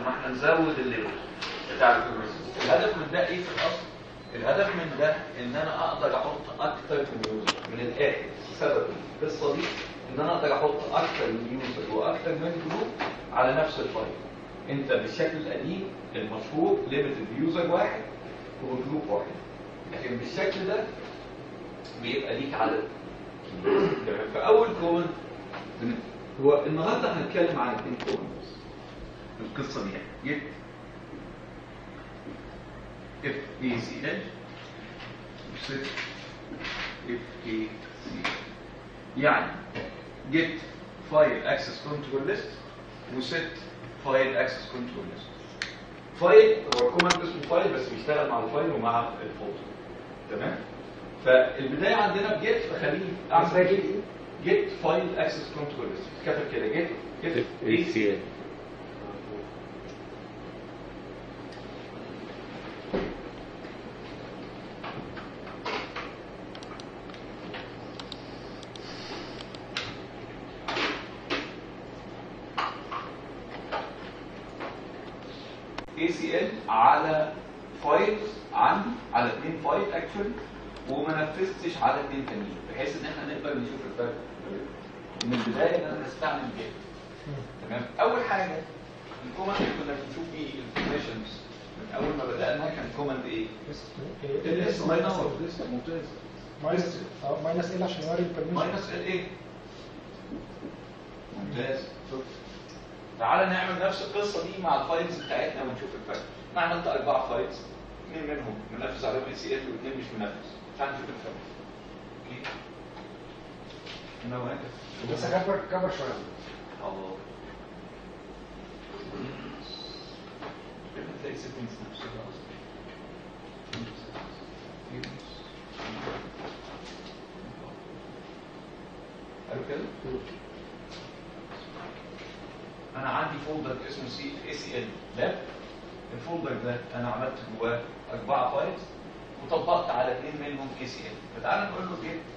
ما احنا نزود الليفل بتاع البرميسيف الهدف من ده ايه في الاصل الهدف من ده ان انا اقدر احط اكتر من يوزر من الاخر سبب القصه دي ان انا اقدر احط اكتر من يوزر واكتر من جروب على نفس الفايل انت بالشكل القديم المشهور ليميتد بيوزر واحد وجروب واحد لكن بالشكل ده بيبقى ليك عدد كبير. تمام فاول كومنت هو النهارده هنتكلم عن اثنين كومنتس القصه دي جيت اف اي سي ال وست اف اي سي يعني جيت فايل اكسس كنترول ليست وست فايل اكسس كنترول ليست فايل هو كوماند اسمه فايل بس بيشتغل مع الفايل ومع الفولدر تمام فالبدايه عندنا بجيت فخليه اعمل جيت جيت فايل اكسس كنترول ليست كتب كده جيت جيت اي سي ACL اي سي ال على فايلز عندي على اثنين فايل اكشولي وما نفذتش على اثنين تانيين بحيث ان احنا نقدر نشوف الفرق من البدايه ان انا استعمل جيت تمام اول حاجه الكوماند اللي كنا بنشوف فيه الانفورميشنز من اول ما بدانا كان كوماند ايه؟ الاس الله ينور لسه ممتاز ماينس اه ماينس ال عشان يوري البرميشن ماينس ال ايه؟ ممتاز شوف تعالى نعمل نفس القصه دي مع الفايلز بتاعتنا ونشوف الفرق احنا عملت اربع فايلز اثنين منهم منفذ عليهم اي سي ال واثنين مش منفذ تعال نشوف الفرق اوكي هنا وهنا بس اكبر كبر شويه الله لما تلاقي settings نفسها اصلا حلو كده؟ انا عندي فولدر اسمه سي اي سي ال لاب الفولدر ده انا عملت جواه اربعه فايلز وطبقت على اثنين منهم اي سي ال فتعالى نقول له جيت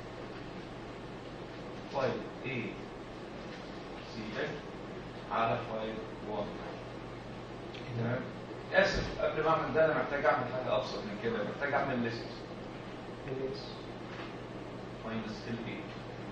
فايل اي سي ال على فايل 1 تمام اسف قبل ما اعمل ده انا محتاج اعمل حاجه ابسط من كده محتاج اعمل ليست ماينس ال اي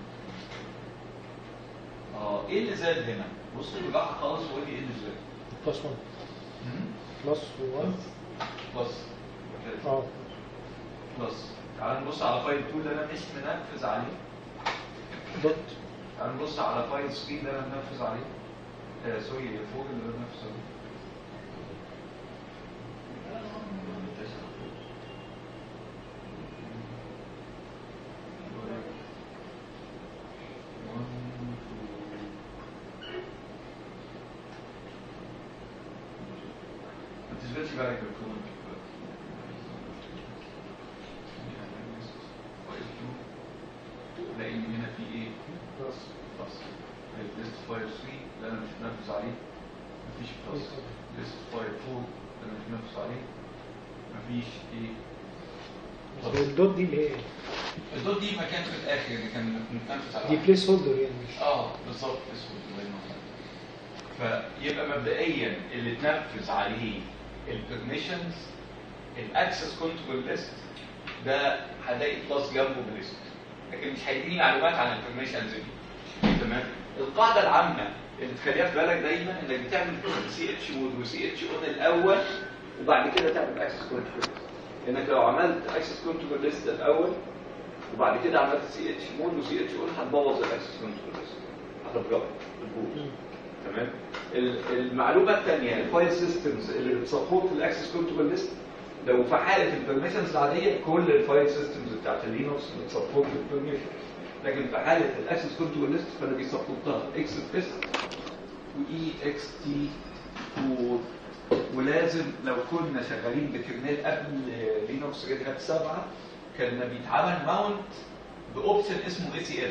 اه ايه اللي زاد هنا؟ بصوا بالراحه خالص وقول لي ايه اللي زاد؟ بلس 1 بلس 1 بلس اه بلس تعال نبص على فايل 2 ده انا مش منفذ عليه دوت تعال نبص على فايل 3 ده انا منفذ عليه آه سوري 4 اللي انا منفذ عليه ما تشغلش بالك بالكومنت تلاقي هنا في ايه؟ بلس بلس ليست فايل 3 اللي انا مش منفذ عليه مفيش بلس ليست فايل 4 اللي انا مش منفذ عليه مفيش ايه؟ الدوت دي اللي هي ايه؟ الدوت دي مكان في الاخر اللي كان متنفذ عليه دي بليس هولدر يعني مش اه بالظبط اسود الله ينور عليك. فيبقى مبدئيا اللي تنفذ عليه البرميشنز الاكسس كنترول ليست ده هلاقي بلس جنبه بليست لكن مش هيديني معلومات عن البرميشنز دي تمام القاعده العامه اللي تخليها في بالك دايما انك بتعمل سي اتش مود وسي اتش اون الاول وبعد كده تعمل اكسس كنترول انك لو عملت اكسس كنترول ليست الاول وبعد كده عملت سي اتش مود وسي اتش اون هتبوظ الاكسس كنترول ليست هتضربها البوز تمام ال- المعلومه الثانيه الفايل سيستمز اللي بتسبورت الاكسس كنترول ليست لو في حاله البرميشنز العاديه كل الفايل سيستمز بتاعت اللينكس بتسبورت البرميشن لكن في حاله الاكسس كنترول ليست فانا بيسبورتها اكس اس واي اكس تي ولازم لو كنا شغالين بكرنيل قبل لينكس ريد هات 7 كان بيتعمل ماونت باوبشن اسمه اي سي ال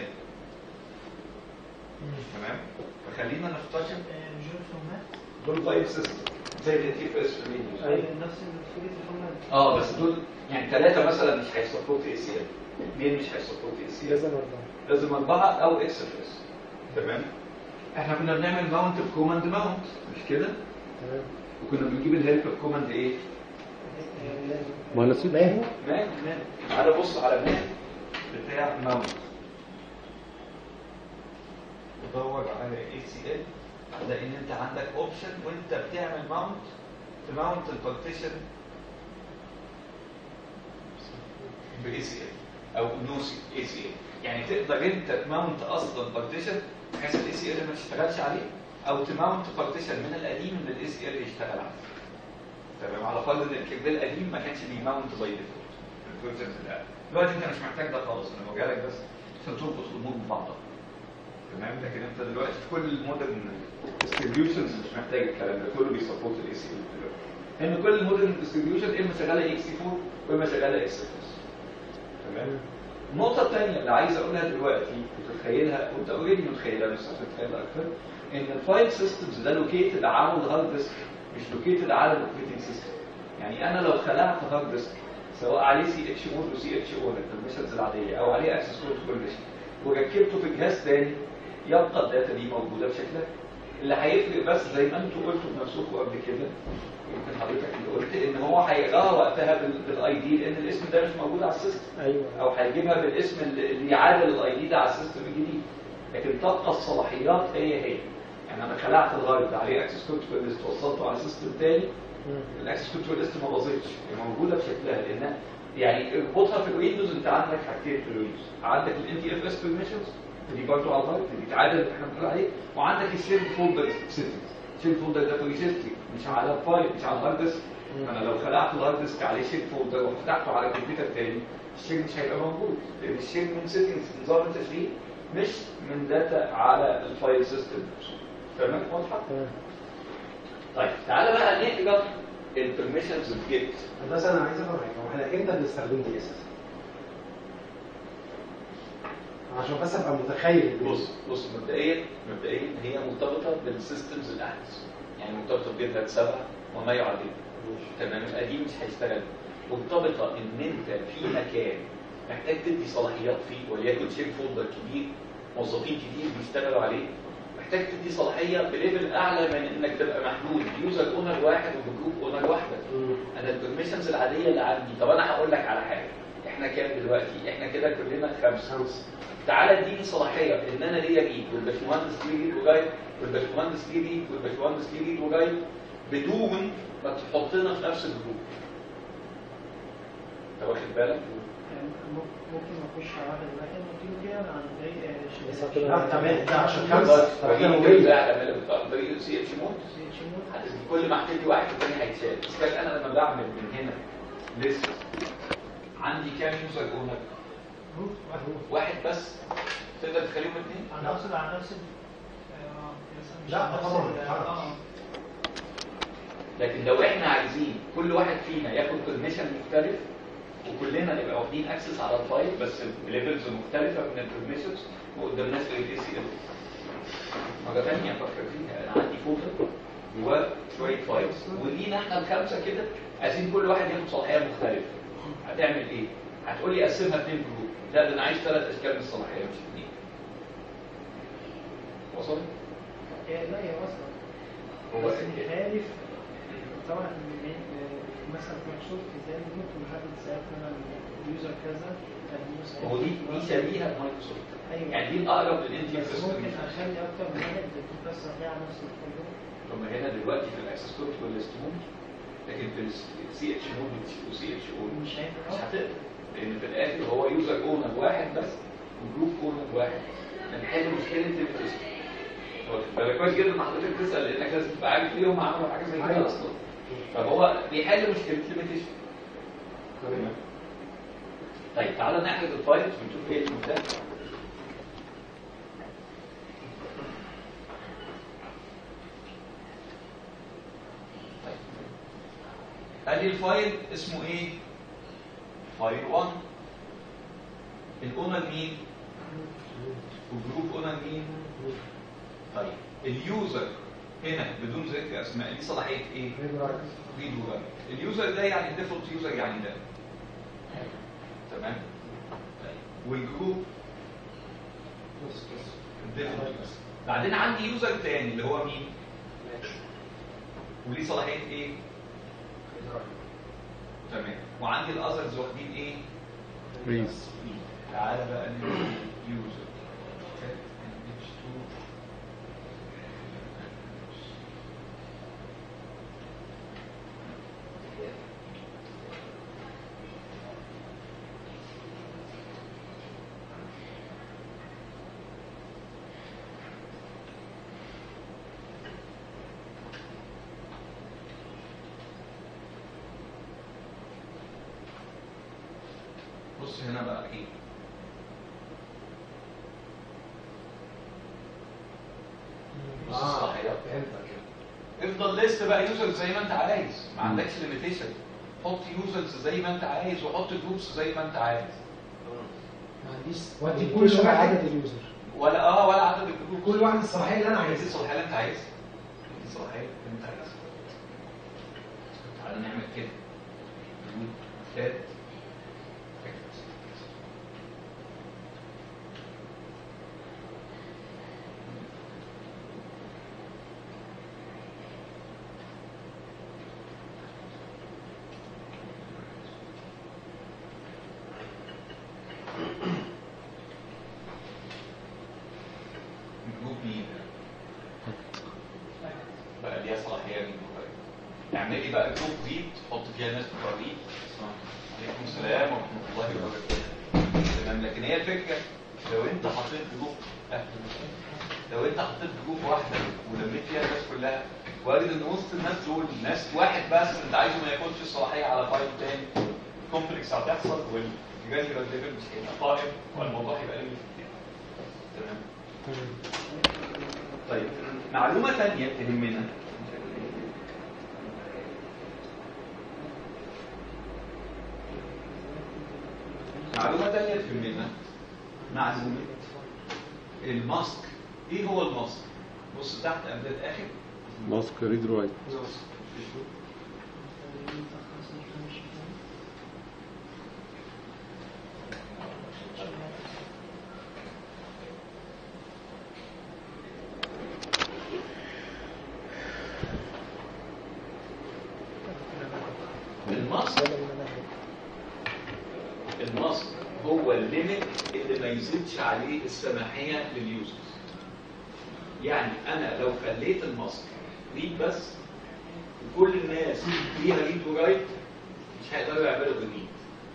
تمام فخلينا نفتكر جون فورمات دول فايل سيستم زي التي اف اس في لينكس ايوه نفس الفكره الفورمات اه بس دول يعني ثلاثه مثلا مش هيسبورت اي سي ال اثنين مش هيسبورت اي سي ال لازم اربعه لازم اربعه او اكس اف اس تمام احنا كنا بنعمل ماونت بكوماند ماونت مش كده تمام وكنا بنجيب الهيلب كوماند ايه؟ ماينس مان مان مان تعالى بص على مان بتاع ماونت ودور على اي سي ال هتلاقي ان انت عندك اوبشن وانت بتعمل ماونت تماونت البارتيشن باي سي ال او نو سي اي سي ال يعني تقدر انت تماونت اصلا بارتيشن بحيث الاي سي ال ما تشتغلش عليه او تماونت بارتيشن من القديم ان الاي سي ال يشتغل عليه تمام على فرض ان الكيربيل القديم ما كانش بيماونت باي ديفولت في الفيرجنز اللي دلوقتي انت مش محتاج ده خالص انا بوريها لك بس عشان تربط الامور ببعضها تمام لكن انت دلوقتي في كل المودرن ديستريبيوشنز مش محتاج الكلام ده كله بيسبورت الاي سي ال دلوقتي لان كل المودرن ديستريبيوشن اما شغاله اكس 4 واما شغاله اكس 6 تمام النقطة الثانية اللي عايز أقولها دلوقتي وتتخيلها وأنت أوريدي متخيلها بس عشان تتخيلها أكتر إن الفايل سيستمز ده لوكيتد على الهارد ديسك مش لوكيتد على الاوبريتنج سيستم يعني أنا لو خلعت هارد ديسك سواء عليه سي اتش مود وسي اتش او البرميشنز العادية أو عليه اكسس كود بيرميشن وركبته في جهاز تاني يبقى الداتا دي موجودة بشكلها اللي هيفرق بس زي ما انتوا قلتوا بنفسكم قبل كده يمكن حضرتك اللي قلت ان هو هيقراها وقتها بال- بالاي دي لان الاسم ده مش موجود على السيستم ايوه او هيجيبها بالاسم اللي اللي يعادل الاي دي ده على السيستم الجديد لكن تبقى الصلاحيات هي هي يعني انا خلعت الهارد عليه اكسس كنترول ليست وصلته على سيستم تاني مم. الاكسس كنترول ليست ما باظتش هي موجوده بشكلها لانها يعني اربطها في الويندوز انت عندك حاجتين في الويندوز عندك الان تي اف اس بيرميشنز ودي برضه على الهارد دي بتعادل اللي احنا بنقول عليه وعندك الشير فولدر سيتنجز الشير فولدر ده في ريجستري مش على الفايل مش على الهارد ديسك انا لو خلعت الهارد ديسك عليه شير فولدر وفتحته على كمبيوتر تاني الشير مش هيبقى موجود لان الشير من سيتنجز نظام التشغيل مش من داتا على الفايل سيستم نفسه تمام واضحه؟ تمام طيب تعالى بقى نقرا البرميشنز الجيت بس انا عايز افهم حاجه هو احنا امتى بنستخدم دي اساسا؟ عشان بس ابقى متخيل بص بص مبدئيا مبدئيا هي مرتبطه بالسيستمز الاحدث يعني مرتبطه بجيت 7 وما يعادله تمام القديم مش هيشتغل مرتبطه ان انت في مكان محتاج تدي صلاحيات فيه وليكن شيك فولدر كبير موظفين كتير بيشتغلوا عليه محتاج تدي صلاحيه بليفل اعلى من انك تبقى محدود يوزر اونر واحد وبجروب اونر واحده انا البرميشنز العاديه اللي عندي طب انا هقول لك على حاجه احنا كام دلوقتي احنا كده كلنا خمسه خمسه تعالى اديني صلاحيه ان انا ليا جيد والباشمهندس ليه جيد وجاي والباشمهندس ليه جيد والباشمهندس ليه جيد وجاي بدون ما تحطنا في نفس الجروب انت واخد بالك؟ يعني ممكن اخش على واحد واحد ممكن كده عن طريق آه، بس شبكة. هتبقى- لا تمام ده عشان بس خمسه طب فدي كده كده هوية. اعلى من عن طريق سي اتش مود سي اتش مود. هتدي كل ما هتدي واحد الثاني هيتشال بس كان انا لما بعمل من هنا لسه عندي كام يوزر اونر؟ جروب واحد. واحد بس تقدر تخليهم اثنين؟ انا اقصد على نفس ال- آه، مثلاً مش لا، على نفس طبعاً، ال- طبعاً. اه لكن لو احنا عايزين كل واحد فينا ياخد بيرميشن مختلف وكلنا نبقى واخدين اكسس على الفايل بس بليفلز مختلفه من البرميشنز ما قدامناش غير الاي سي ال مره ثانيه افكر فيها انا عندي فولدر جواه شويه فايلز ولينا احنا الخمسه كده عايزين كل واحد ياخد صلاحيه مختلفه هتعمل ايه؟ هتقول لي قسمها اثنين جروب لا ده انا عايز ثلاث اشكال من الصلاحيه مش اثنين وصل؟ هي لا هي اصلا هو بس مخالف طبعا من- آه، مثلا في مايكروسوفت ازاي ممكن محدد ساعات انا اليوزر كذا كان يوزر هو دي دي شبيهه بمايكروسوفت ايوه يعني دي الاقرب للانتي بس ممكن اخلي اكتر من واحد تكسر فيها على نفس الفولدر طب ما هنا دلوقتي في الاكسس كنترول ليست مود لكن في السي اتش مود والسي اتش او مش هينفع مش هتقدر لان في الاخر هو يوزر اونر واحد بس وجروب اونر واحد هنحل مشكله الفيزيك واخد بالك كويس جدا ان حضرتك تسال لانك لازم تبقى عارف ليه هم عملوا حاجه زي كده أيوة. اصلا فهو بيحل مشكله ليميتيشن تمام. طيب تعالى نحرق الفايلز ونشوف ايه المتاح طيب ادي الفايل اسمه ايه؟ فايل 1 الاونر مين؟ والجروب اونر مين؟ طيب اليوزر هنا بدون ذكر اسماء دي صلاحيه ايه؟ ريد رايت. ريد ورايت اليوزر ده يعني الديفولت يوزر يعني ده تمام طيب والجروب بص بص الديفولت بس بعدين عندي يوزر تاني اللي هو مين وليه صلاحيه ايه؟ تمام وعندي الاذرز واخدين ايه؟ ريز تعالى بقى يوزر بص هنا بقى ايه بص اه الصلاحيات فهمتك افضل ليست بقى يوزرز زي ما انت عايز ما عندكش ليميتيشن حط يوزرز زي ما انت عايز وحط جروبس زي ما انت عايز ما عنديش ودي ودي كل كل واحد واحد عدد اليوزر ولا اه ولا عدد الجروب كل واحد الصلاحيه اللي انا عايز عايزها الصلاحيه اللي انت عايزها دي الصلاحيه اللي انت عايزها تعالى نعمل كده جروب ثالث جروب مين بقى ليها صلاحيه مين اعملي بقى جروب ريد حط فيها ناس بتوع ريد عليكم السلام ورحمه الله وبركاته تمام لكن هي الفكره لو انت حطيت جروب أهلا وسهلا. لو انت حطيت جروب واحده ولميت فيها الناس كلها وارد ان وسط الناس دول ناس واحد بس انت عايزه ما ياخدش الصلاحيه على فايل تاني كومبلكس هتحصل والجرانيولار ليفل مش هيبقى قائم والموضوع هيبقى ليه تمام طيب معلومه ثانيه تهمنا معلومة تانية تهمنا معلومة الماسك ايه هو الماسك؟ بص تحت قبل الاخر ماسك ريد رايت الماسك الماسك هو الليميت اللي ما يزيدش عليه السماحية لليوزرز يعني انا لو خليت الماسك ريد بس وكل الناس ليها ريد ورايت مش هيقدروا يعملوا ريد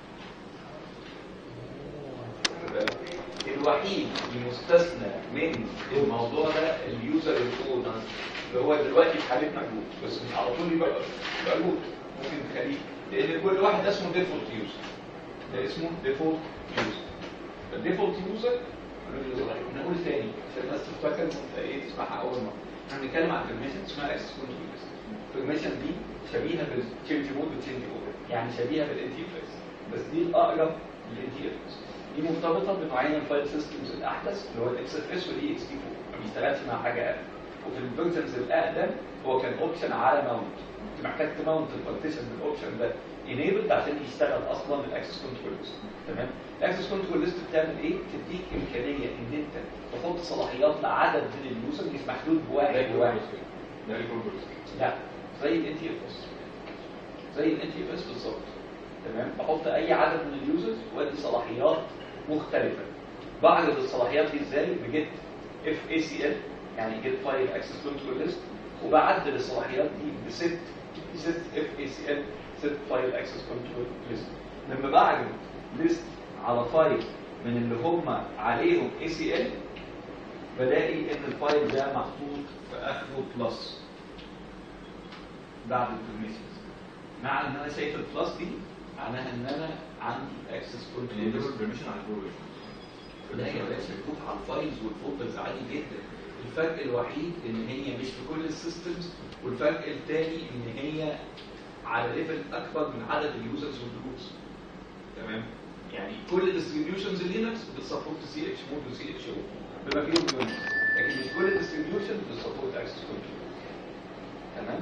الوحيد المستثنى من الموضوع ده اليوزر الكود اللي هو دلوقتي في حالتنا جروب بس مش على طول يبقى يبقى جروب ممكن تخليه لان كل واحد اسمه ديفولت يوزر ده اسمه ديفولت يوزر الديفولت يوزر نقول تاني عشان الناس تفتكر انت ايه تسمعها اول مره احنا بنتكلم عن بيرميشن اسمها اكسس كنترول ليست البيرميشن دي شبيهه بالتشينج مود والتشينج اوفر يعني شبيهه بالانتي فيس بس دي الاقرب للانتي فيس دي مرتبطه بنوعين الفايل سيستمز الاحدث اللي هو الاكس اف اس والاي اكس تي 4 ما بيشتغلش مع حاجه اقل وفي الفيرجنز الاقدم هو كان اوبشن على ماونت كنت محتاج تماونت البارتيشن بالاوبشن ده انيبلد عشان يشتغل اصلا الاكسس كنترول ليست تمام الاكسس كنترول ليست بتعمل ايه تديك امكانيه ان انت تحط صلاحيات لعدد من اليوزر مش محدود بواحد بواحد ده ريكورد لا زي الان تي اف اس زي الان تي اف اس بالظبط تمام بحط اي عدد من اليوزرز وادي صلاحيات مختلفه بعرض الصلاحيات دي ازاي بجيت اف اي سي ال يعني جيت فايل اكسس كنترول ليست وبعدل الصلاحيات دي بست ست اف اي سي ال ست فايل اكسس كنترول ليست لما بعرض ليست على فايل من اللي هم عليهم اي سي ال بلاقي ان الفايل ده محطوط في اخره بلس بعد البرميشنز مع ان انا شايف البلس دي معناها ان انا عندي اكسس كنترول يديله برميشن على الجروب لا يا باشا تشوف على الفايلز والفولدرز عادي جدا الفرق الوحيد ان هي مش في كل السيستمز والفرق الثاني ان هي على ليفل اكبر من عدد اليوزرز والجروبس تمام يعني كل ديستريبيوشنز لينكس بتسبورت سي اتش مود وسي اتش او بما فيهم ويندوز لكن مش كل الديستريبيوشنز بتسبورت اكسس كنترول تمام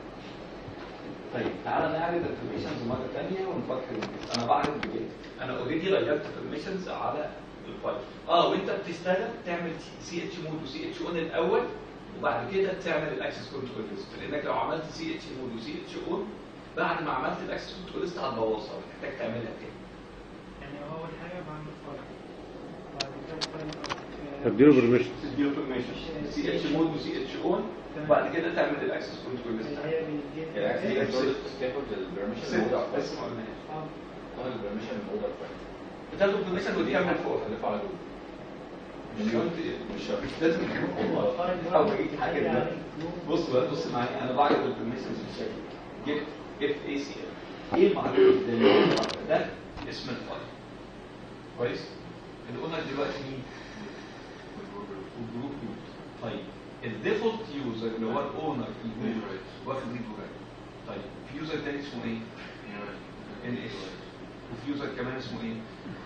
طيب تعالى نعرض البرميشنز مره ثانيه ونفكر انا بعرض بجد انا اوريدي غيرت البرميشنز على الفايل اه وانت بتشتغل تعمل سي اتش مود وسي اتش اون الاول وبعد كده تعمل الاكسس كنترول ليست لانك لو عملت سي اتش مود وسي اتش اون بعد ما عملت الاكسس كنترول ليست هتبوظها وتحتاج تعملها تاني يعني هو اول حاجه بعمل فرق بعد كده فرق تديله برميشن تديله بيرميشن سي اتش مود وسي اتش اون وبعد كده تعمل الاكسس كنترول ليست اللي هي بالجيت يعني اكشلي تاخد البرميشن موجود على الفايل اسمه قلنا اه تاخد البرميشن موجود على الفايل بتاخد بيرميشن وتكمل فوق تلف على طول مش شرط مش شرط مش لازم تكمل فوق او اي حاجه دلوقتي بص بقى بص معايا انا بعرض البرميشنز بالشكل جيت اف اي سي ال ايه المعلومات اللي ده اسم الفايل كويس الاونر دلوقتي مين؟ الجروب روت طيب الديفولت يوزر اللي هو الاونر في الجروب واخد ريد ورايت طيب في يوزر تاني اسمه ايه؟ ان اس وفي يوزر كمان اسمه ايه؟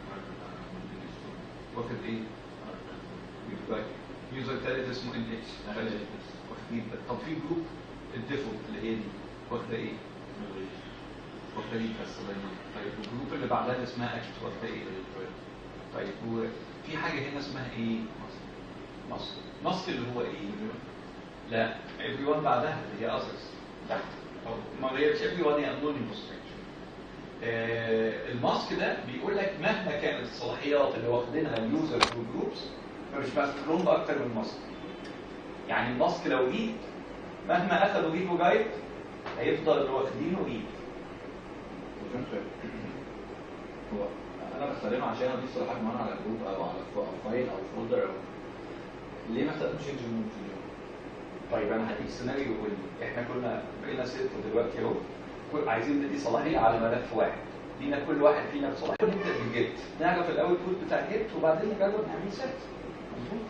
واخد ايه؟ ريد ورايت يوزر تالت اسمه ان اتش واخدين ده. طب في جروب الديفولت اللي هي دي واخده ايه؟ واخده دي بس الله ينور. طيب والجروب اللي بعدها اللي اسمها اكت واخده ايه؟ طيب وفي حاجه هنا اسمها ايه؟ مصر مصر اللي هو ايه؟ لا every one بعدها اللي هي others تحت أو ما غيرش every one هي anonymous structure آه الماسك ده بيقول لك مهما كانت الصلاحيات اللي واخدينها اليوزرز والجروبس فمش مسموح لهم باكتر من ماسك يعني الماسك لو ريد مهما اخدوا ريد وجايد هيفضل اللي واخدينه ريد وفهمت سؤال. هو انا بستخدمها عشان اضيف صلاحيات معينه على جروب او على ف- أو فايل او فولدر او ليه ما استخدمتش change مود في اليوم؟ طيب انا هديك سيناريو يقول لي احنا كنا بقينا ست دلوقتي اهو كل- عايزين ندي صلاحيه على ملف واحد لينا كل واحد فينا صلاحيه نبدا بالجيت نعرف الاول كود بتاع جيت وبعدين نجرب نعمل ست مظبوط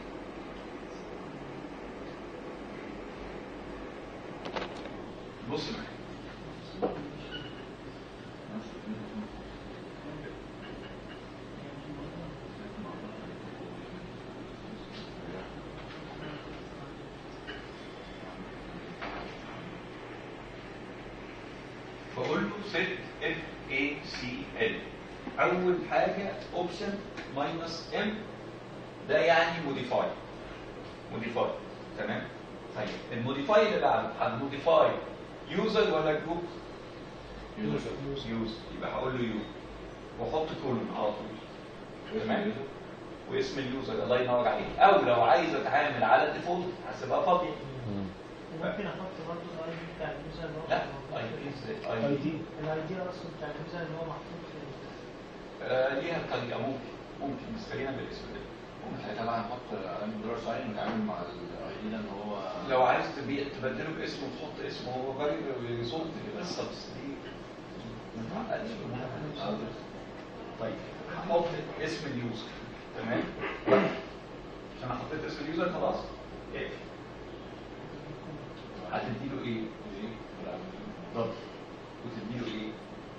بص معايا بقول له set اف اي سي ال اول حاجه اوبشن ماينس ام ده يعني موديفاي موديفاي تمام طيب الموديفاي اللي بعده هنموديفاي يوزر ولا جروب يوزر يوزر يبقى هقول له يو واحط كولون على طول تمام واسم اليوزر الله ينور عليك او لو عايز اتعامل على الديفولت هسيبها فاضيه ممكن احط برضه الاي دي بتاع اليوزر اللي هو لا اي دي ازاي اي دي الاي دي اصلا بتاع اليوزر اللي هو محطوط في آه، ليها طريقه ممكن ممكن بس خلينا بالاسم ده ساعتها بقى نحط علامة دولار ساين ونتعامل مع الاي دي ده ان هو لو عايز تبي- تبدله باسمه وتحط اسمه هو فاريبل ريزولت بس بس دي ما تعقدش بالموضوع. طيب هحط اسم اليوزر تمام عشان انا حطيت اسم اليوزر خلاص اقفل هتديله ايه؟ ضغط وتديله ايه؟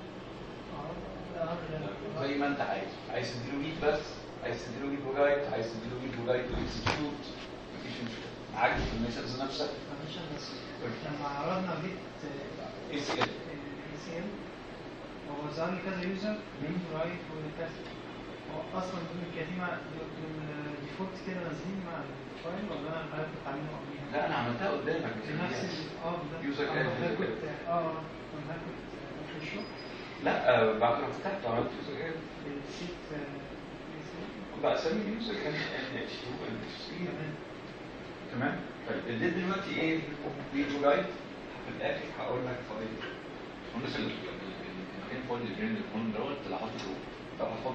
زي ما انت عايز عايز تديله جيت بس عايز تديله جيت وجايد عايز تديله جيت وجايد واكسكيوت مفيش مشكله عاجبك الميثودز نفسها بس لما عرضنا بيت اي سي ال اي سي ام هو ظهر لي كذا يوزر رايت وكذا هو اصلا دول الكتيمة الديفولت كده نازلين مع الفايل ولا انا عارف كنت عاملينه قبليها؟ لا انا عملتها قدامك في نفس ال- اه ده User اه add, ده user كنت اه اه ده كنت في الشغل لا آه، بعد ما فتحت عملت يوزر ايه نسيت اي سي ام بقى اسمي اليوزر ان ان اتش يو ان اتش سي تمام تمام طيب اديت دلوقتي ايه جيت وجايد في الاخر هقول لك فاضل بس المكان فاضي الجرين الكون دوت اللي حاطه جوه طب هحط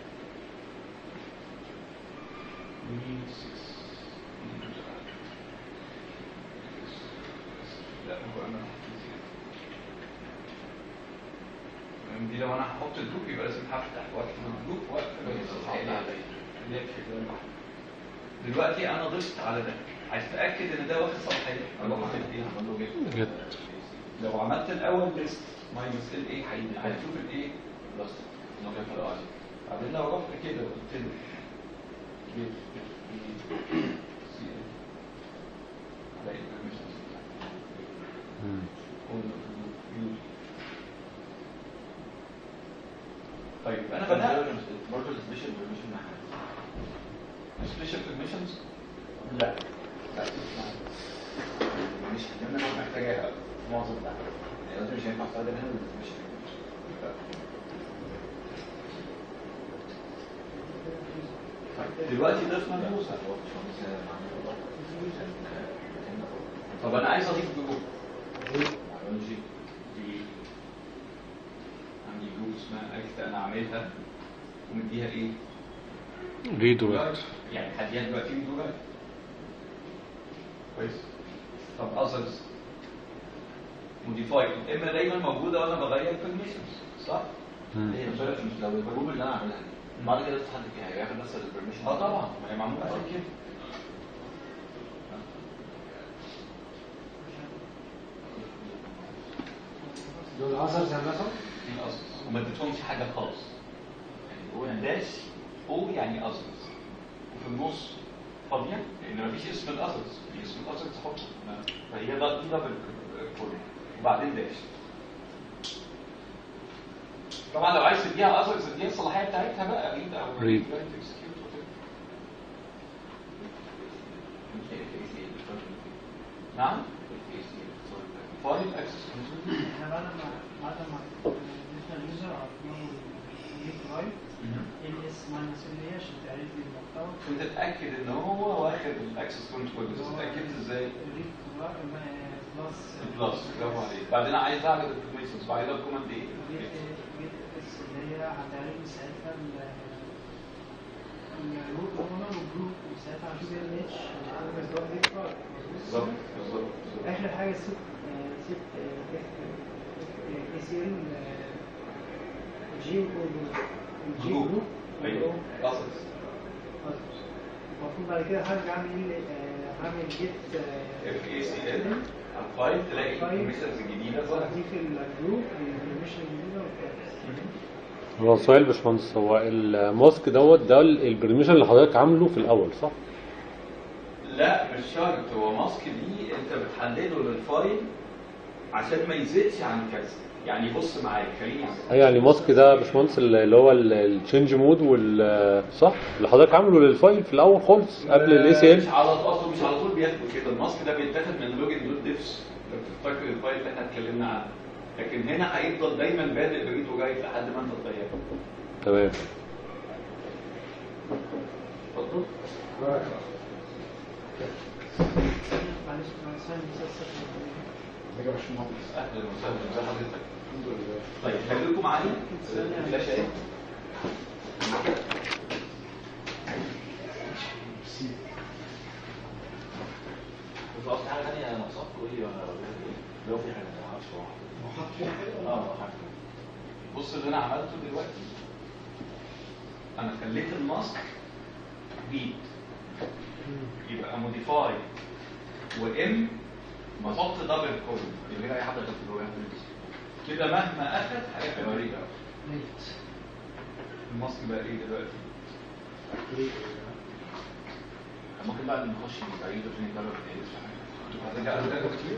لا هو انا هحط زيادة. تمام، دي لو انا هحط الجروب يبقى لازم هفتح واقفل الجروب واقفل دلوقتي انا ضفت على ده عايز تاكد ان ده واخد صلاحيه انا باخد ايه عمل له جيت جيت. لو عملت الاول ليست ماينس ال ايه هي- هتشوف الايه بلس انه كان في الاي بعدين لو رحت كده قلت له جيت سي ال هلاقي البرميشنز مم. طيب انا بدات برضه السبيشال بيرميشن معاها سبيشال بيرميشنز لا لا محتاجاها في معظم الأحيان يعني دلوقتي مش هينفع استخدم هنا مش هينفع دلوقتي ضفنا اليوزر طب انا عايز اضيف جروب بيولوجي دي عندي جروب اسمها اكت انا عاملها ومديها ايه؟ ريدو بقى يعني هديها دلوقتي جروبات كويس طب اذرز موديفاي اما دايما موجوده وانا بغير permissions صح؟ هي مش عارف مش لو الجروب اللي انا عاملها دي بعد كده تتحدد فيها هياخد بس البرميشن اه طبعا ما هي معموله عشان كده دول اثر زي مثلا دي اذرز وما اديتهمش حاجه خالص يعني هو داش او يعني اذرز وفي النص فاضيه لان مفيش اسم الاذرز في اسم الاذرز تحطه ما- فهي ده دي دبل كولوم وبعدين داش طبعا لو عايز تديها اذرز تديها الصلاحيه بتاعتها بقى ريد او Read. execute وكده. نعم فايل اكسس كنترول احنا بعد ما بعد ما ضفنا اليوزر عرفناه جيت رايت ال اس ماينس ال اي عشان تعرف لي المحتوى كنت اتاكد ان هو واخد الاكسس كنترول بس اتاكدت ازاي ريد بلس بلس برافو عليك بعدين عايز اعمل البرميشنز بعد كده الكوماند ايه جيت جيت اس اللي هي هتعرف لي ساعتها ال الروت اونر والجروب وساعتها هشوف ال اتش عندك ده جيت رايت بالظبط بالظبط بالظبط. اخر حاجه سيت سيت اي سي ال جي الجي جروب. جروب ايوه اكسس المفروض بعد كده هرجع اعمل آه، هعمل جيت اف اي سي ال الفايل تلاقي البرميشنز الجديده ظهرت اضيف الجروب البرميشن الجديده وبتاع هو سؤال يا باشمهندس هو الماسك دوت ده البرميشن اللي حضرتك عامله في الاول صح؟ لا مش شرط هو ماسك دي انت بتحدده للفايل عشان ما يزيدش عن كذا يعني بص معايا خليني أعمل. اي يعني ماسك ده يا باشمهندس اللي هو التشينج مود وال صح؟ اللي حضرتك عامله للفايل في الاول خالص قبل الاي سي مش ال على اصله مش على طول بياخد كده الماسك ده بيتاخد من لوجن دوت ديفس لو تفتكر الفايل اللي احنا اتكلمنا عنه لكن هنا هيفضل دايما بادئ بريد وجاي لحد ما انت تغيره تمام اتفضل معلش معلش مسلسل ده مش مهندس اهلا وسهلا ازي حضرتك الحمد لله طيب خليكم معايا الفلاشه ايه مش قصدي حاجه ثانيه انا ناقصاك تقول لي ولا لو في حاجه ما اعرفش صراحه وحط فيها حاجه اه حاجه بص اللي انا عملته دلوقتي انا خليت الماسك بيت يبقى موديفاي وام بحط دبل كولوم اللي هي حاجه في الروايه كده مهما اخد هياخد بريد نيت الماسك بقى ايه دلوقتي ممكن بقى نخش بعيد عشان نجرب ايه هترجع لده كتير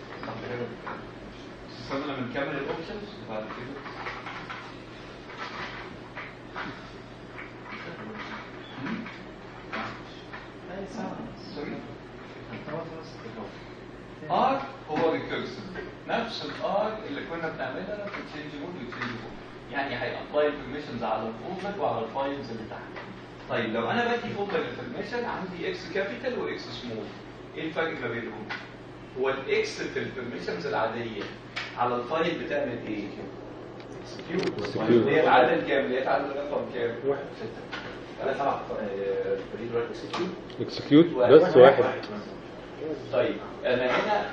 استنى لما نكمل الاوبشنز بعد كده اي ساعه سوري خلاص ار هو ريكيرسيف نفس الار اللي كنا بنعملها في تشينج مود وتشينج مود يعني هيابلاي البرميشنز على الفولدر وعلى الفايلز اللي تحت طيب لو انا بدي فولدر البرميشن عندي اكس كابيتال واكس سمول ايه الفرق ما بينهم هو الاكس في البرميشنز العاديه على الفايل بتعمل ايه Execute. اللي هي العدد كام اللي هي العدد رقم كام واحد انا سبع بريد رايت اكسكيوت اكسكيوت بس واحد طيب انا هنا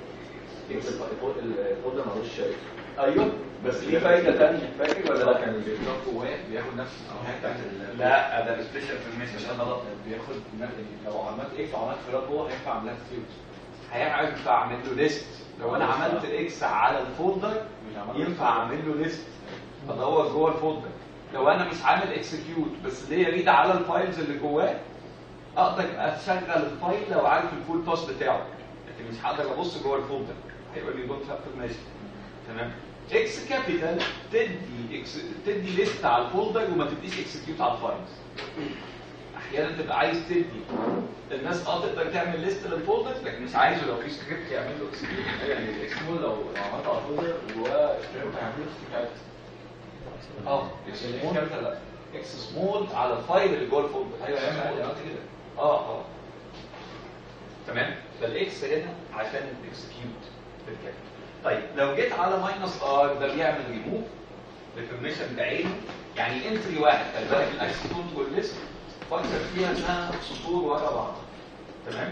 الفولدر ملوش ايوه بس ليه فايده ثانيه فاكر ولا لا كان بيضرب جواه بياخد نفس الصلاحيه بتاعت ال- لا ده السبيشال بيرميشن مش غلط بياخد نفس لو عملت اكس وعملت فراغ جوه هينفع اعملها اكسكيوت هينفع اعمل له ليست لو انا عملت اكس على الفولدر ينفع اعمل له ليست ادور جوه الفولدر لو انا مش عامل اكسكيوت بس ليا ريد على الفايلز اللي جواه اقدر اشغل الفايل لو عارف الفول باس بتاعه لكن مش هقدر ابص جوه الفولدر هيقول لي دونت هاف ماشي تمام اكس كابيتال تدي إكس تدي ليست على الفولدر وما تديش اكسكيوت على الفايلز احيانا تبقى عايز تدي الناس اه تقدر تعمل ليست للفولدرز لكن مش عايزه لو في سكريبت يعمل له اكسكيوت يعني الاكسبول لو لو عملت على فولدر جواه ستريم هيعمل له ستريم اه اكس سمول لا اكس سمول على الفايل اللي جوه الفولدر ايوه يعمل عملت كده اه اه تمام فالاكس هنا عشان الاكسكيوت بالكامل طيب لو جيت على ماينس ار ده بيعمل ريموف للبرميشن بعينه يعني انتري واحد خلي بالك الاكس كنترول ليست فكر فيها انها سطور ورا بعض تمام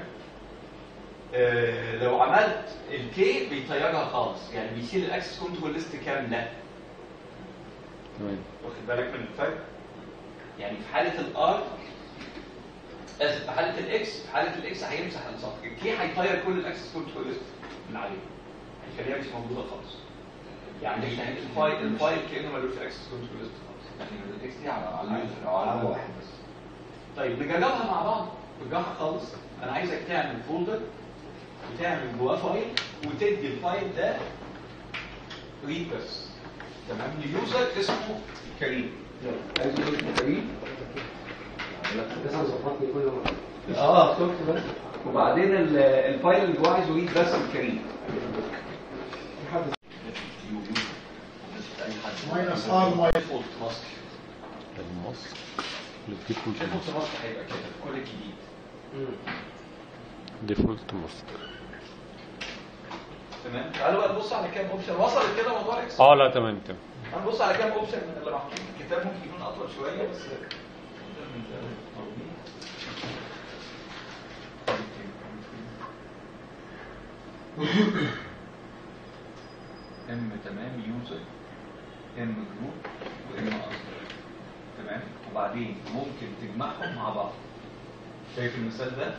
آه لو عملت الكي بيطيرها خالص يعني بيشيل الاكسس كنترول ليست كامله تمام واخد بالك من الفرق يعني في حاله الار اسف في حاله الاكس في حاله الاكس هيمسح السطر الكي هيطير كل الاكسس كنترول ليست من عليه هيخليها مش موجوده خالص يعني الفايل الفايل كانه ملوش اكسس كنترول ليست خالص يعني الاكس دي على على اليوزر او على واحد بس طيب نجربها مع بعض بالراحه خالص انا عايزك تعمل فولدر وتعمل جواه فايل وتدي الفايل ده ريد بس تمام ليوزر اسمه كريم عايز اقول لك كريم لسه ظبطني كل مره اه شفت بس وبعدين ال- الفايل اللي جواه عايزه ريد بس الكريم ماينس ار ماينس ديفولت ماسك المصر الديفولت ديفولت ماسك هيبقى كده في كل جديد ديفولت مصر تمام تعالوا بقى نبص على كام اوبشن وصلت كده موضوع اكس اه لا تمام تمام هنبص على كام اوبشن من اللي محطوط في الكتاب ممكن يكون اطول شويه بس ام تمام يوزر ام جروب وام اصدر تمام وبعدين ممكن تجمعهم مع بعض شايف المثال ده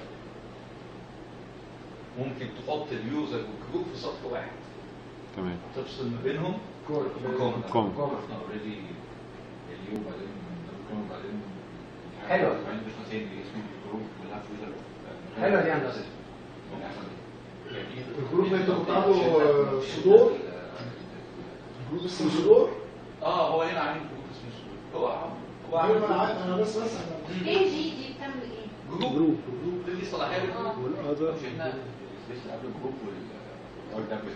ممكن تحط اليوزر والجروب في سطر واحد تمام تفصل ما بينهم كور بكوم. كوم. احنا اوريدي اليو بعدين بكون بعدين حلوة. بعدين مش ناسيين اسمه الجروب كلها في يوزر حلوة دي يا هندسة. يعني الجروب ده انتوا بتلعبوا صدور جروب اسمه صدور اه هو هنا عامل جروب اسمه سلوك هو عامل هو ايوه عامل انا عارف انا بس بس انا ايه جي دي بتعمل ايه؟ جروب جروب. جروب دي صلاحيه للجروب والاذر مش احنا سبيشال قبل الجروب وال ار دبليو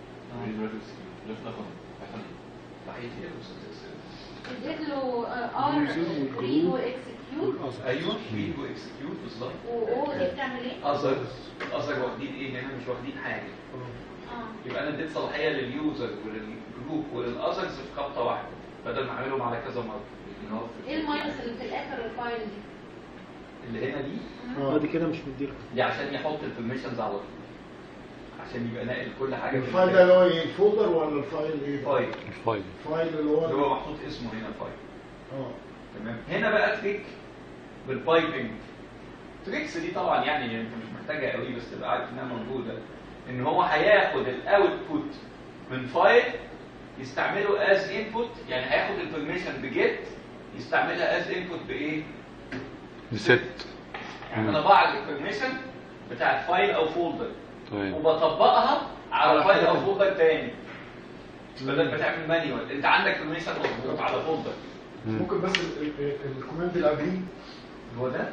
لفنا كنا صحيح هي اديت له ار ريد واكسكيوت والاذر ايوه ريد واكسكيوت بالظبط واو دي بتعمل ايه؟ اثر اثر واخدين ايه هنا مش واخدين حاجه اه يبقى انا اديت صلاحيه لليوزر وللجروب وللاذرز في خبطه واحده بدل ما اعملهم على كذا مره ايه الماينس اللي في الاخر الفايل دي؟ اللي هنا دي اه دي كده مش مديلها دي عشان يحط البرميشنز على طول عشان يبقى ناقل كل حاجه من الفايل ده اللي هو ايه الفولدر ولا الفايل ايه؟ فايل الفايل الفايل اللي اللي هو هو محطوط اسمه هنا فايل اه تمام هنا بقى تريك بالبايبنج تريكس دي طبعا يعني انت مش محتاجها قوي بس تبقى عارف انها موجوده ان هو هياخد الاوتبوت من فايل يستعمله از انبوت يعني هياخد البرميشن بجيت يستعملها از انبوت بايه؟ ست يعني انا بعرض البرميشن بتاعت فايل او فولدر تمام وبطبقها على على فايل حاجة او تانية. فولدر تاني بدل ما تعمل مانيوال انت عندك برميشن مظبوط على فولدر مم. ممكن بس ال- ال- ال- الكوماند اللي قبليه هو ده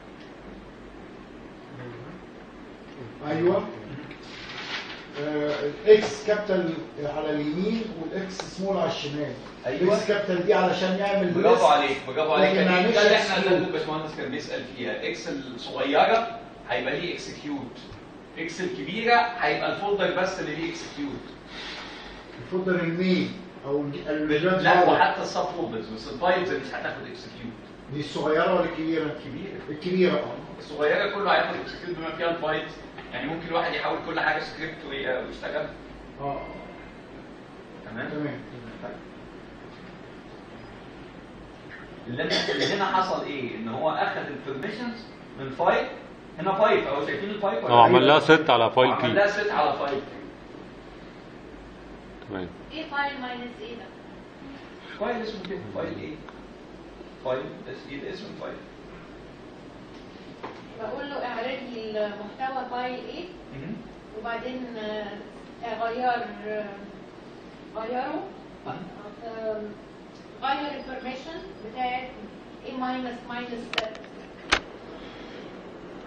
ايوه الاكس كابيتال على اليمين والاكس سمول على الشمال أيوة. الاكس كابيتال دي علشان يعمل برافو list. عليك برافو عليك لكن يعني معلش ده اللي احنا execute. اللي الباشمهندس كان بيسال فيها اكس الصغيره هيبقى ليه اكسكيوت اكس الكبيره هيبقى الفولدر بس اللي ليه اكسكيوت الفولدر المين او الج- الجراند لا فاذر. وحتى السب فولدرز بس الفايلز مش هتاخد اكسكيوت دي الصغيره ولا الكبيره؟ كبيره الكبيره اه الصغيره كله هياخد اكسكيوت بما فيها الفايلز يعني ممكن الواحد يحول كل حاجه سكريبت وي- ويشتغل اه تمام تمام اللي, أنا- اللي هنا حصل ايه ان هو اخذ البرميشنز من فايل هنا فايل اهو شايفين الفايل ولا اه عمل لها ست على فايل عمل بي لها ست على فايل تمام ايه فايل ماينس ايه ده؟ فايل اسمه كده فايل ايه فايل بس ايه ده اسم الفايل بقول له اعرض لي المحتوى فايل ايه وبعدين آه، غير آه، غيره آه، غير البرميشن بتاعت ايه ماينس ماينس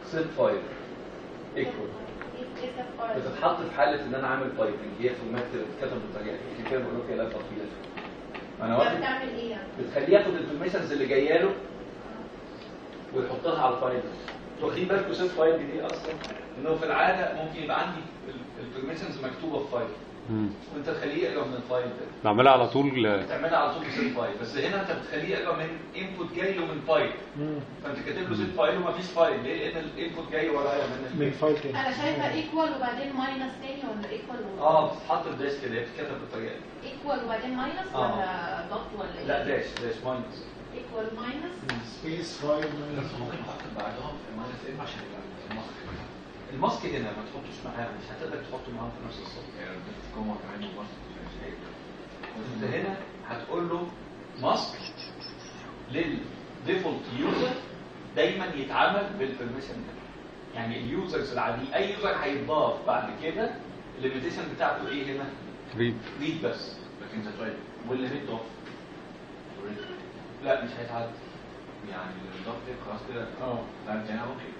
سيت فايل ايكوال بتتحط في حاله ان انا عامل تايبنج هي فورمات بتتكتب بالطريقه دي عشان كده بقول لك هي لا تطبيق ما انا ده واخد بتعمل ايه يعني؟ بتخليه ياخد البرميشنز اللي جايه له ويحطها على الفايل ده واخدين بالكم سيت فايل دي اصلا انه في العاده ممكن يبقى عندي البرميشنز مكتوبه في فايل مم. وانت تخليه يقرا من الفايل ده بعملها على طول آه، تعملها على طول بسيت فايل بس هنا انت بتخليه يقرا من انبوت جاي له من فايل مم. فانت كاتب له سيت فايل ومفيش فايل ليه؟ لان الانبوت جاي ورايا من من فايل تاني انا شايفه ايكوال وبعدين ماينس تاني ولا ايكوال اه بتتحط في داش كده هي بتتكتب بالطريقه دي ايكوال وبعدين ماينس آه. ولا دوت ولا ايه؟ لا داش داش ماينس ايكوال ماينس سبيس فايل بس ممكن احط بعدهم في ماينس ام عشان يبقى الماسك الماسك هنا ما تحطوش معاه مش هتقدر تحطه معاه في نفس الصف يعني جوه كمان الماسك انت هنا هتقول له ماسك للديفولت يوزر دايما يتعامل بالبرميشن ده يعني اليوزرز العادي اي يوزر هيتضاف بعد كده الليميتيشن بتاعته ايه هنا؟ ريد ريد بس لكن ده طيب والليميت اوف لا مش هيتعدى يعني الضغط خلاص كده اه لا انت هنا ممكن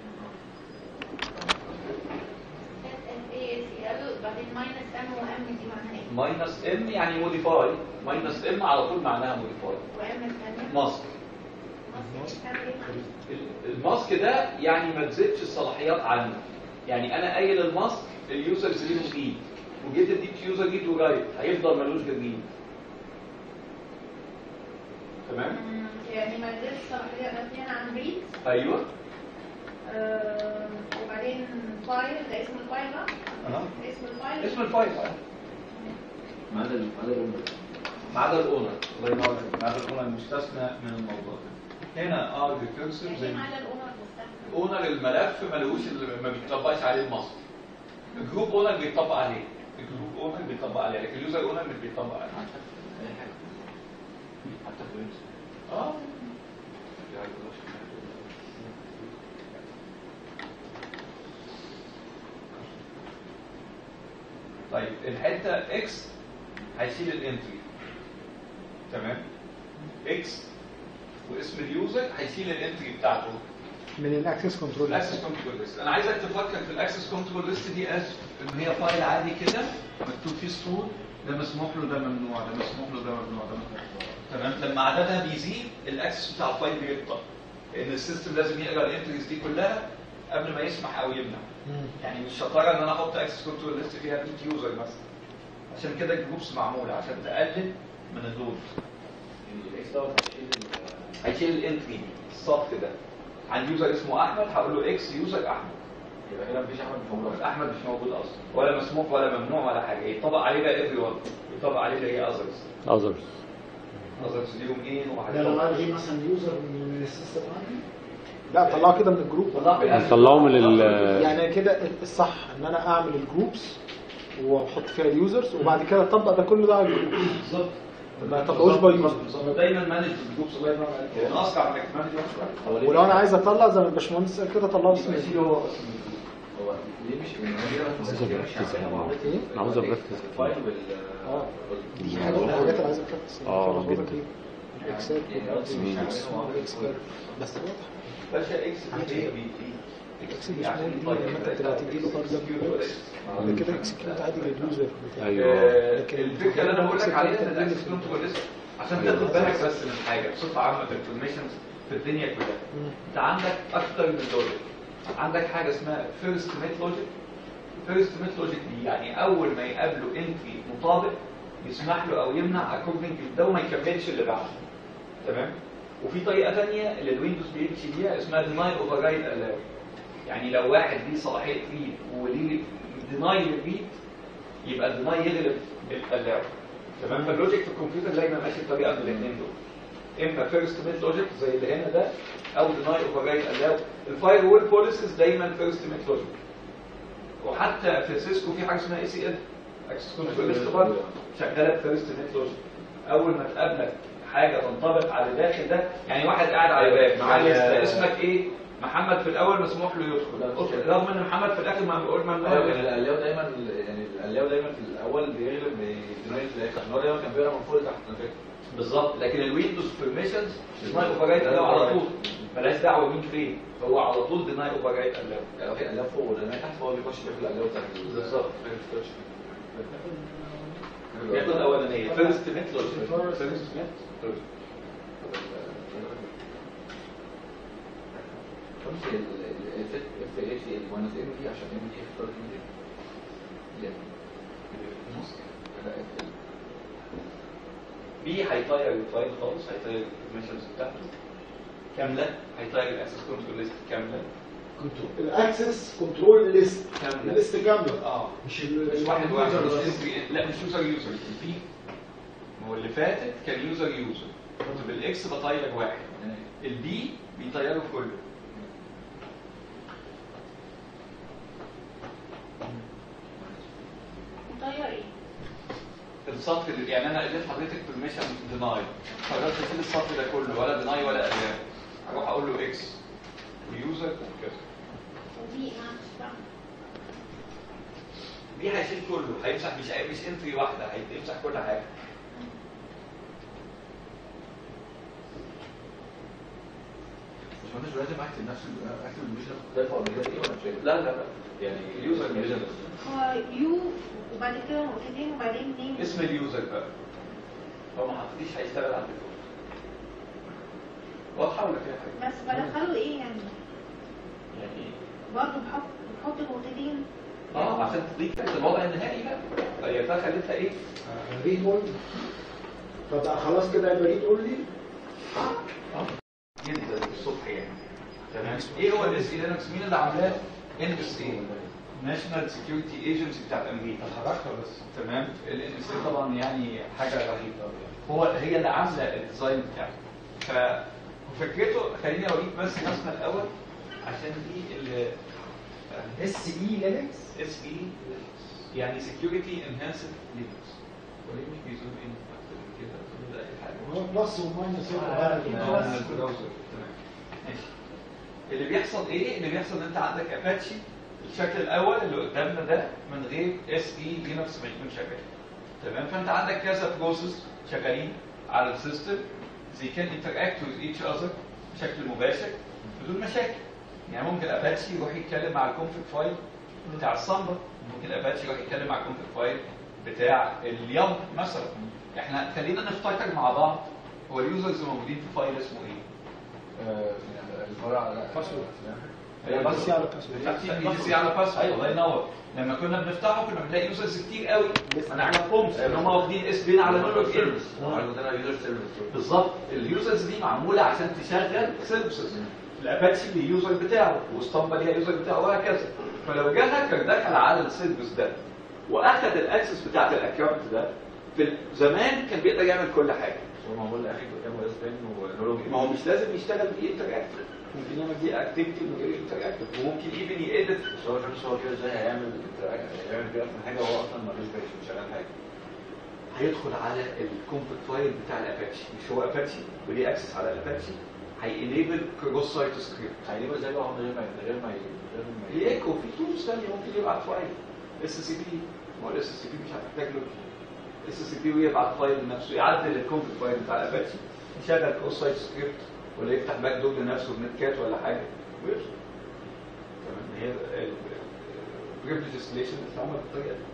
ايه سي بعدين ماينس ام وام دي معناها ايه؟ ماينس ام يعني موديفاي ماينس ام على طول معناها موديفاي وام الثانيه ماسك مصر بتعمل ايه معلش؟ الماسك ده يعني ما تزيدش الصلاحيات عنه يعني انا قايل الماسك اليوزرز ليهم ايد وجيت اديك يوزر ايد ورايت هيفضل ملوش غير ايد تمام مم، يعني ما اديتش صلاحيه نفسيا عن ريد ايوه آه، وبعدين فايل ده اسم الفايل بقى أها. اسم الفايل اسم الفايل ما عدا ما عدا الأم. ما عدا الاونر الله ينور عليك ما عدا الاونر المستثنى من الموضوع ده هنا ار ريكيرسيف زي يعني ما على الاونر مستثنى اونر الملف ملوش ما بيطبقش عليه المصدر الجروب اونر بيطبق عليه الجروب اونر بيطبق عليه لكن اليوزر اونر مش بيطبق عليه أي حاجة. حتى في ويندوز. اه طيب الحته اكس هيشيل الانتري تمام اكس واسم اليوزر هيشيل الانتري بتاعته من الاكسس كنترول الاكسس كنترول ليست انا عايزك تفكر في الاكسس كنترول ليست دي از ان هي فايل عادي كده مكتوب فيه سطور ده مسموح له ده ممنوع ده مسموح له ده ممنوع ده مسموح له تمام لما عددها بيزيد الاكسس بتاع الفايل بيبطأ لان السيستم لازم يقرا الانتريز دي كلها قبل ما يسمح او يمنع يعني مش شطاره ان انا احط اكسس كنترول ليست فيها 100 يوزر مثلا عشان كده الجروبس معموله عشان تقلل من اللود يعني الإكس دوت هتشيل ال- هيشيل الانتري السطر ده عن يوزر اسمه احمد هقول له اكس يوزر احمد يبقى هنا مفيش أحمد مش موجود. احمد مش موجود اصلا ولا مسموح ولا ممنوع ولا حاجه يطبق عليه بقى ايفري ون يطبق عليه اللي هي اذرز اذرز اذرز ليهم ايه ده لو وحاجات الغي مثلا يوزر من السيستم عندي لا طلعه كده من الجروب نطلعه من ال يعني كده الصح ان انا اعمل الجروبس واحط فيها اليوزرز وبعد كده اطبق ده كله ده على الجروب بالظبط ما تطبقوش باي يوزر بالظبط دايما مانج الجروبس الله ينور عليك لان اسرع انك تمانج هو ليه ولو انا مش- عايز اطلع زي ما الباشمهندس قال كده طلعه باسم يبقى الجروب. يشيله هو اسم هو ليه مش من هو ليه مش عاوز أركز أنا. ايه؟ عاوز أركز. الفايل وال آه. وال- دي حاجه من الحاجات اللي عايز اركز آه، فيها. جدا. الاكسات يعني هو مش والإكس عاملينه واضح. والإكسبير. بس واضح باشا اكس دي هي بي تي الاكس مش مول دي لما انت بتبقى تدي له ار دبليو اكس ده كده اكسكيوت عادي لليوزر بتاعه ايوه لكن الفكره اللي انا بقول لك عليها ان الإكسكيوت الاكسس كنترول ليست عشان تاخد بالك بس من حاجه بصفه عامه في الانفورميشنز في الدنيا كلها مم. انت عندك اكتر من لوجيك عندك حاجه اسمها فيرست ميت لوجيك فيرست ميت لوجيك دي يعني اول ما يقابله انتري مطابق يسمح له او يمنع اكوردنج ده وما يكملش اللي بعده تمام وفي طريقه ثانيه اللي الويندوز بيمشي بيها اسمها ديناي اوفر رايد الاو يعني لو واحد ليه صلاحيه ريد وليه ديناي للريد يبقى الديناي يغلب الاو تمام فاللوجيك في الكمبيوتر دايما ماشي بطريقه من الاثنين دول اما فيرست ميت لوجيك زي اللي هنا ده او ديناي اوفر رايد الاو الفاير وول بوليسيز دايما فيرست ميت لوجيك وحتى في سيسكو في حاجه اسمها اي سي ال اكسس كنترول ليست برضه شغاله بفيرست ميت لوجيك اول ما تقابلك حاجه تنطبق على داخل ده يعني واحد قاعد على باب معاه لسته اسمك ايه محمد في الاول مسموح له يدخل رغم ان محمد في الاخر ما بيقول ايوه ممنوع كان القلاوه دايما يعني القلاوه دايما في الاول بيغلب بيديناي في الاخر عشان هو دايما كان بيقرا من فوق لتحت انا فاكر بالظبط لكن الويندوز بيرميشنز ديناي اوفررايت الاو على طول ملهاش دعوه مين فين هو على طول ديناي اوفررايت الاو يعني هو في قلاب فوق ولا تحت فهو بيخش بياخد القلاب تحت بالظبط بياخد الاولانيه فيرست ميت فيرست ميت خمس اف اف اي الماينس ام دي عشان ام دي اختارت ام دي لا لا ال- بي هيطير الفايل خالص هيطير الانفورميشنز بتاعته كامله هيطير الاكسس كنترول ليست كامله الاكسس كنترول ليست كامله ليست كامله اه مش ال- مش واحد واحد اليوزر مش بس. اسم- لا مش يوزر يوزر البي هو اللي فاتت كان يوزر يوزر كنت بالاكس بطير واحد البي بيطيره كله مطير ايه؟ السطر اللي يعني انا اديت حضرتك بيرميشن ديناي قررت اشيل السطر ده كله ولا ديناي ولا اداه اروح اقول له اكس ويوزر وكذا ودي ما مش فاهمة دي هيشيل كله هيمسح مش مش انتري واحده هيمسح كل حاجه مش مهندس لازم اكتب نفس ال- اكتب الميشن مختلفه ولا كده ايه ولا مش فاهم؟ لا لا لا يعني اليوزر الميشن ميشن. بس هو يو وبعد كده نقطتين وبعدين نيم اسم اليوزر بقى هو ما حطيتيش هيشتغل على الديفولت واضحه ولا فيها حاجه؟ بس بدخله ايه يعني؟ يعني برضه بحط بحط نقطتين اه عشان تضيف الوضع النهائي بقى طيب ده خليتها ايه؟ ريد اونلي فبقى خلاص كده يبقى ريد اونلي جدا الصبح يعني تمام ايه هو الاس اي لينكس مين اللي عاملاه؟ ان اس اي ناشونال سكيورتي ايجنسي بتاعت امريكا حركها بس تمام الان اس اي طبعا يعني حاجه رهيبه هو هي اللي عامله الديزاين بتاعه ففكرته خليني اوريك بس رسمه الاول عشان دي اللي اس اي لينكس اس اي يعني سكيورتي انهانسد لينكس وليه مش بيزوم ان اكتر من كده ده اي حاجه هو بلس وماينس آه، من البراوزر تمام ماشي اللي بيحصل ايه اللي بيحصل ان انت عندك اباتشي الشكل الاول اللي قدامنا ده من غير اس اي لينكس ما يكون شغال تمام فانت عندك كذا بروسيس شغالين على السيستم they can interact with each other بشكل مباشر بدون مشاكل يعني ممكن اباتشي يروح يتكلم مع الكونفيج فايل بتاع السامبا ممكن اباتشي يروح يتكلم مع الكونفيج فايل بتاع اليوم مثلا احنا خلينا نفتكر مع بعض هو اليوزرز موجودين في فايل اسمه ايه؟ آه، الفرع على باسورد. هي بس سي على باسورد. اي سي على باس أيوة. الله ينور لما كنا بنفتحه كنا بنلاقي يوزرز كتير قوي ما نعرفهمش ان هم واخدين اس بين على نور اوف ان عندنا يوزر سيرفيس بالظبط اليوزرز دي معموله عشان تشغل سيرفيسز الاباتشي ليه يوزر بتاعه واسطمبه ليها يوزر بتاعه وهكذا فلو جه هاكر دخل على السيرفيس ده واخد الاكسس بتاعت الاكونت ده في زمان كان بيقدر يعمل كل حاجه هو معمول اخر قدامه اس بين ونورو ما هو مش لازم يشتغل بانتراكتيف ممكن يعمل دي اكتيفيتي من غير انتراكتيف وممكن ايفن يأدت بس هو مش هو كده ازاي هيعمل هيعمل كده في حاجه هو اصلا ملوش باش مش شغال حاجه هيدخل على الكونفليكت فايل بتاع الاباتشي مش هو اباتشي وليه اكسس على الاباتشي هينيبل كروس سايت سكريبت هيجيبه ازاي بقى من غير ما من غير ما ي- من غير ما ي- ليه وفي تولز ثانيه ممكن يبعت فايل اس سي بي ما هو الاس سي بي مش هتحتاج له اس سي بي ويبعت فايل لنفسه يعدل الكونفليكت فايل بتاع الاباتشي يشغل كروس سايت سكريبت ولا يفتح باك دور لنفسه بنت كات ولا حاجه ويرسل تمام هي البريفليج اسكليشن بتتعمل بالطريقه دي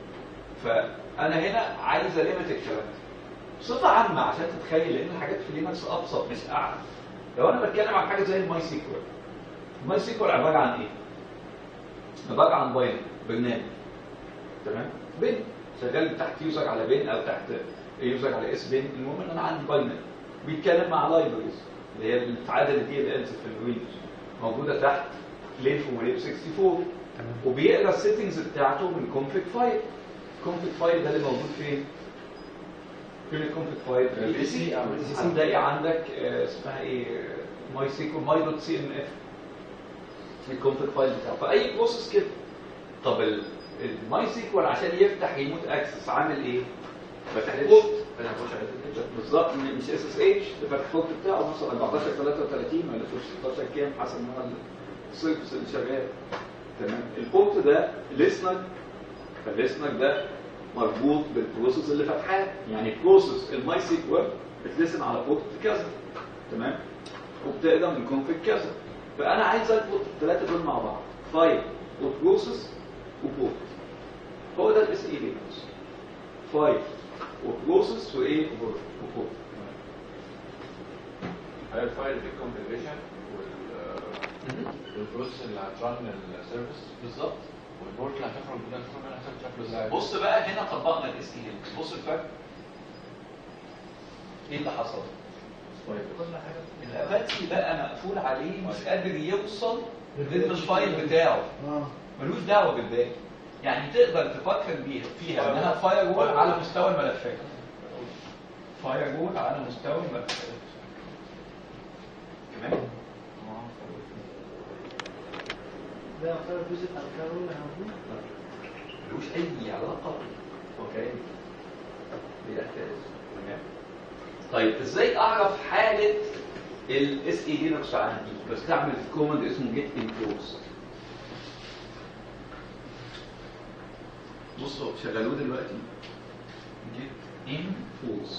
فانا هنا عايز ليميت الكلام بصفه عامه عشان تتخيل لان الحاجات في لينكس ابسط مش اعلى لو انا بتكلم عن حاجه زي الماي سيكوال الماي سيكوال عباره عن ايه؟ عباره عن باين برنامج تمام بين شغال تحت يوزر على بين او تحت يوزر على اس بين المهم ان انا عندي باينري بيتكلم مع لايبرز اللي هي بتعادل الدي ال الز في الويندوز موجوده تحت ليف وليف 64 وبيقرا السيتنجز بتاعته من كونفيج فايل الكونفيج فايل ده اللي موجود فين؟ فين الكونفيج فايل؟ في البي سي أو البي سي هتلاقي عندك آه، اسمها ايه ماي سيكو ماي دوت سي ام اف الكونفيج فايل بتاعه فاي بروسيس كده طب الماي سيكوال عشان يفتح ريموت اكسس عامل ايه؟ فتح البورت انا هخش على الانترنت. بالظبط مش اس اس اتش ده فتح البورت بتاعه مثلا 14 33 ولا 16 كام حسب نوع السيرفيس اللي شغال تمام البورت ده ليسنر فالليسنر ده مربوط بالبروسيس اللي فاتحاه يعني بروسيس الماي سيكوال بتلسن على بورت كذا تمام وبتقدر من كونفيج كذا فانا عايز اربط الثلاثه دول مع بعض فايل وبروسيس وبورت هو ده الاس اي لينكس فايل وبروسيس وايه وبورت هي الفايل في الكونفيجريشن والبروسيس اللي هترن السيرفيس بالظبط والبورت اللي هتخرج منها تكون منها شكله ازاي بص بقى هنا طبقنا الاس اي لينكس بص الفرق ايه اللي حصل؟ كل حاجه الاباتي بقى مقفول عليه مش قادر يوصل غير الفايل بتاعه اه ملوش دعوه بالباقي يعني تقدر تفكر بيها فيها انها فاير وول على مستوى الملفات فاير وول على مستوى الملفات تمام ده يعتبر جزء بتاع الكارول اللي موجود ملوش اي علاقه اوكي بالاساس تمام طيب ازاي اعرف حاله الاس اي لينكس عندي بستعمل كوماند اسمه جيت انكلوز بصوا شغلوه دلوقتي جيت انكلوز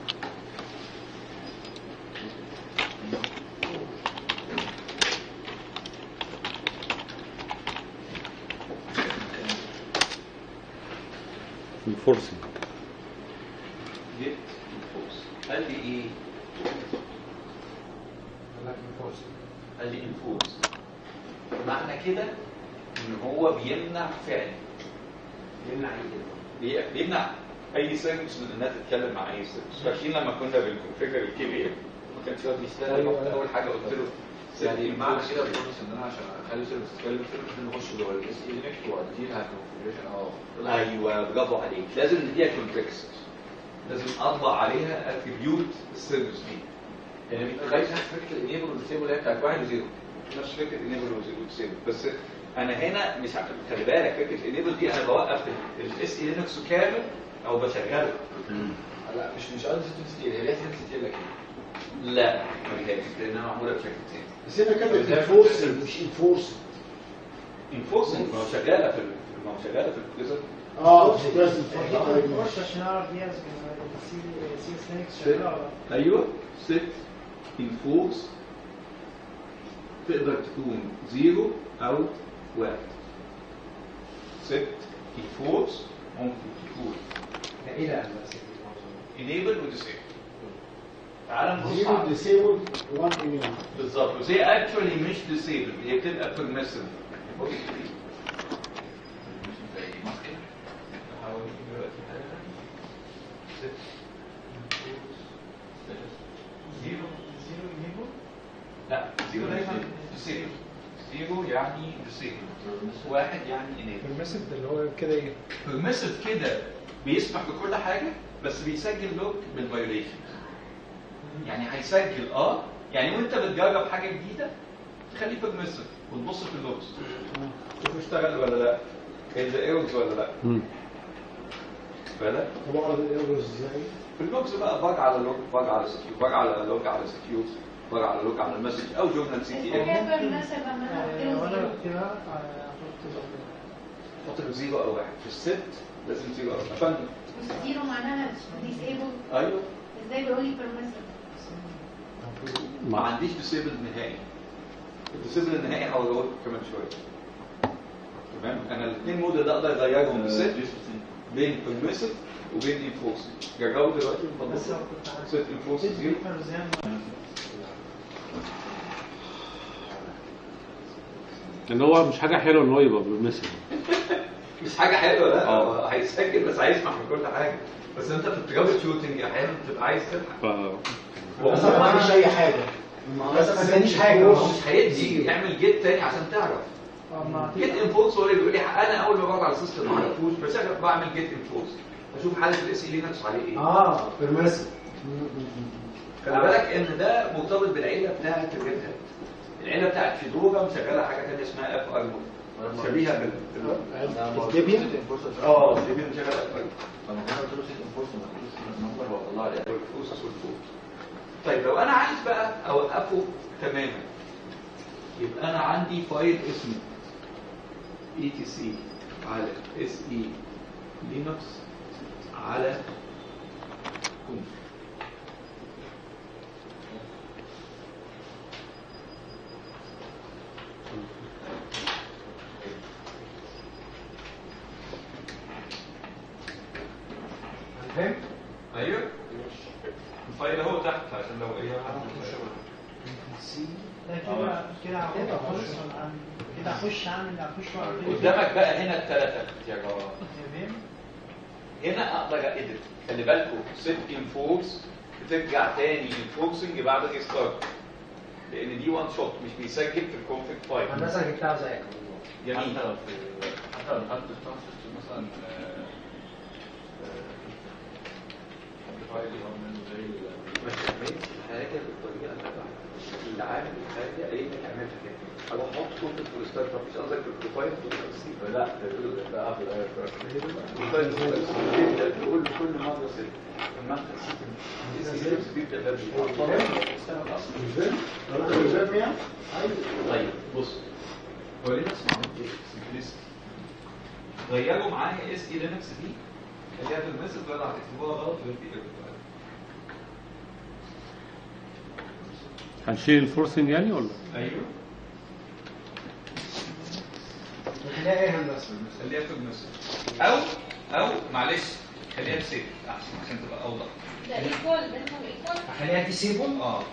الفورسي جيت انكلوز قال لي ايه قال لي انفوز معنى كده ان هو بيمنع فعل بيمنع ايه بي- بيمنع اي سيرفيس من انها تتكلم مع اي سيرفيس فاكرين لما كنا بنكونفيجر الكي بي ما كانش راضي يستنى أيوة. اول حاجه قلت له يعني set معنى invoice. كده البروسيس ان انا عشان اخلي سيرفيس تتكلم سيرفيس نخش جوه الاس اي لينكس واديلها كونفيجريشن اه ايوه برافو عليك لازم نديها كونتكست لازم اطبع عليها اتريبيوت السيرفيس دي يعني لغايه نفس فكره الانيبل والديسيبل اللي هي بتاعت واحد وزيرو نفس فكره انيبل وسيبل بس انا هنا مش ع- خلي بالك فكره انيبل دي انا بوقف الاس اي لينكس كامل او بشغله لا مش مش قصدي ستين هي ليها ستين ستين لكن لا ما بيهاش لانها معموله بشكل تاني بس هنا كانت انفورس مش انفورس انفورسنج ما هو شغاله في ال- ما هو شغاله في البريزر اه بس بس نخش عشان نعرف يس سي سي سنيكس شغاله ولا لا. ايوه ست انفورس تقدر تكون زيرو او واحد ست انفورس ممكن تكون ايه ده بس enable وديسيبل تعال نبص زيرو على ديسيبل 1 ايميل بالظبط بس هي اكشولي مش ديسيبل هي بتبقى بيرميسيف زيرو زيرو انيبل لا زيرو دايما ديسيبل زيرو يعني ديسيبل واحد يعني enable المسج اللي هو كده ايه بيرميسيف كده بيسمح بكل حاجه بس بيسجل لوج بالفايوليشن يعني هيسجل اه يعني وانت بتجرب حاجه جديده تخليه بيرميسيف وتبص في اللوجز شوف اشتغل ولا لا ال ايرورز ولا لا مم. بالك طب اقرا الايرورز ازاي؟ في اللوجز بقى باج على لوج باج على سكيور باج على لوج على سكيور باج على لوج على المسج او جورنال سي تي ام الكابر مثلا انا آه، وانا قلت بكتبها آه، احط زيرو. حط له زيرو او واحد في الست لازم زيرو او واحد فندم زيرو معناها ديسيبل ايوه ازاي بيقول لي بيرميسيف ما عنديش ديسيبل نهائي الديسيبل النهائي هقوله لكم كمان شويه تمام انا الاثنين مود ده اقدر اغيرهم بست بين بيرميسيف وبين انفورس جربوا دلوقتي بس بفضل لو كنت عايز ست انفورس زيرو تدي زي ان هو مش حاجه حلوه ان هو يبقى بالمثل مش حاجه حلوه لا آه. هو هيسجل بس هيسمح بكل حاجه بس انت في الترابل شوتنج احيانا بتبقى عايز تلحق ف... بس انا ما عملش اي حاجه بس ما ادانيش حاجه هو مش هيدي يعمل جيت تاني عشان تعرف ما جيت انفورس هو اللي بيقول لي انا اول ما بقعد على السيستم ما اعرفوش بشغل بعمل جيت انفورس اشوف حاله الاس اي لينكس عليه ايه اه بيرميسيف خلي بالك ان ده مرتبط بالعيله بتاعت الريد هات العيله بتاعت فيدورا مشغله حاجه ثانيه اسمها اف ارمور شبيهه بال بال- ديبيان اه ديبيان مشغله اف ارمور لما كنا قلت له سيت انفورس ما قلتلوش النمبر هو طلع لي والفلوس والفوت طيب لو انا عايز بقى اوقفه تماما يبقى انا عندي فايل اسمه اي تي سي على اس اي لينكس على كونف فهمت؟ ايوه الفايل اهو تحت عشان لو ايه ده كده كده هاخدها خالص ولا أعمل- كده اخش اعمل اخش واعمل قدامك بقى هنا الثلاثه يا جماعه تمام هنا اقدر اديت خلي بالكم سيت انفورس بترجع تاني انفورسنج بعد ريستارت لان دي وان شوت مش بيسجل في الكونفيج فايل هندسه جبتها زيك جميل حتى لو في حتى لو دخلت في ترانزستور مثلا آه، آه، amplifier أو من زي ال- ما تعملش حاجه بالطريقه اللي اللي عامل الحاجه ايه اللي عملها كده اروح احط كونفيج في الستارت مش قصدك في البروفايل لا ده بيقولوا ده قبل الآية بيبدا تقول كل مره ست لما انت نسيت بيبدا ده بيشتغل اصلا طيب بص هو لينكس معمول كده سمبلست غيروا معايا اس اي لينكس دي اللي هي في المسج بدل هتكتبوها غلط ويبقى هنشيل الفورسنج يعني ولا؟ ايوه خليها ايه هندسه؟ خليها في المسج او او معلش خليها في سيف احسن عشان تبقى اوضح ده ايكوال بينهم ايكوال اخليها تسيبهم اه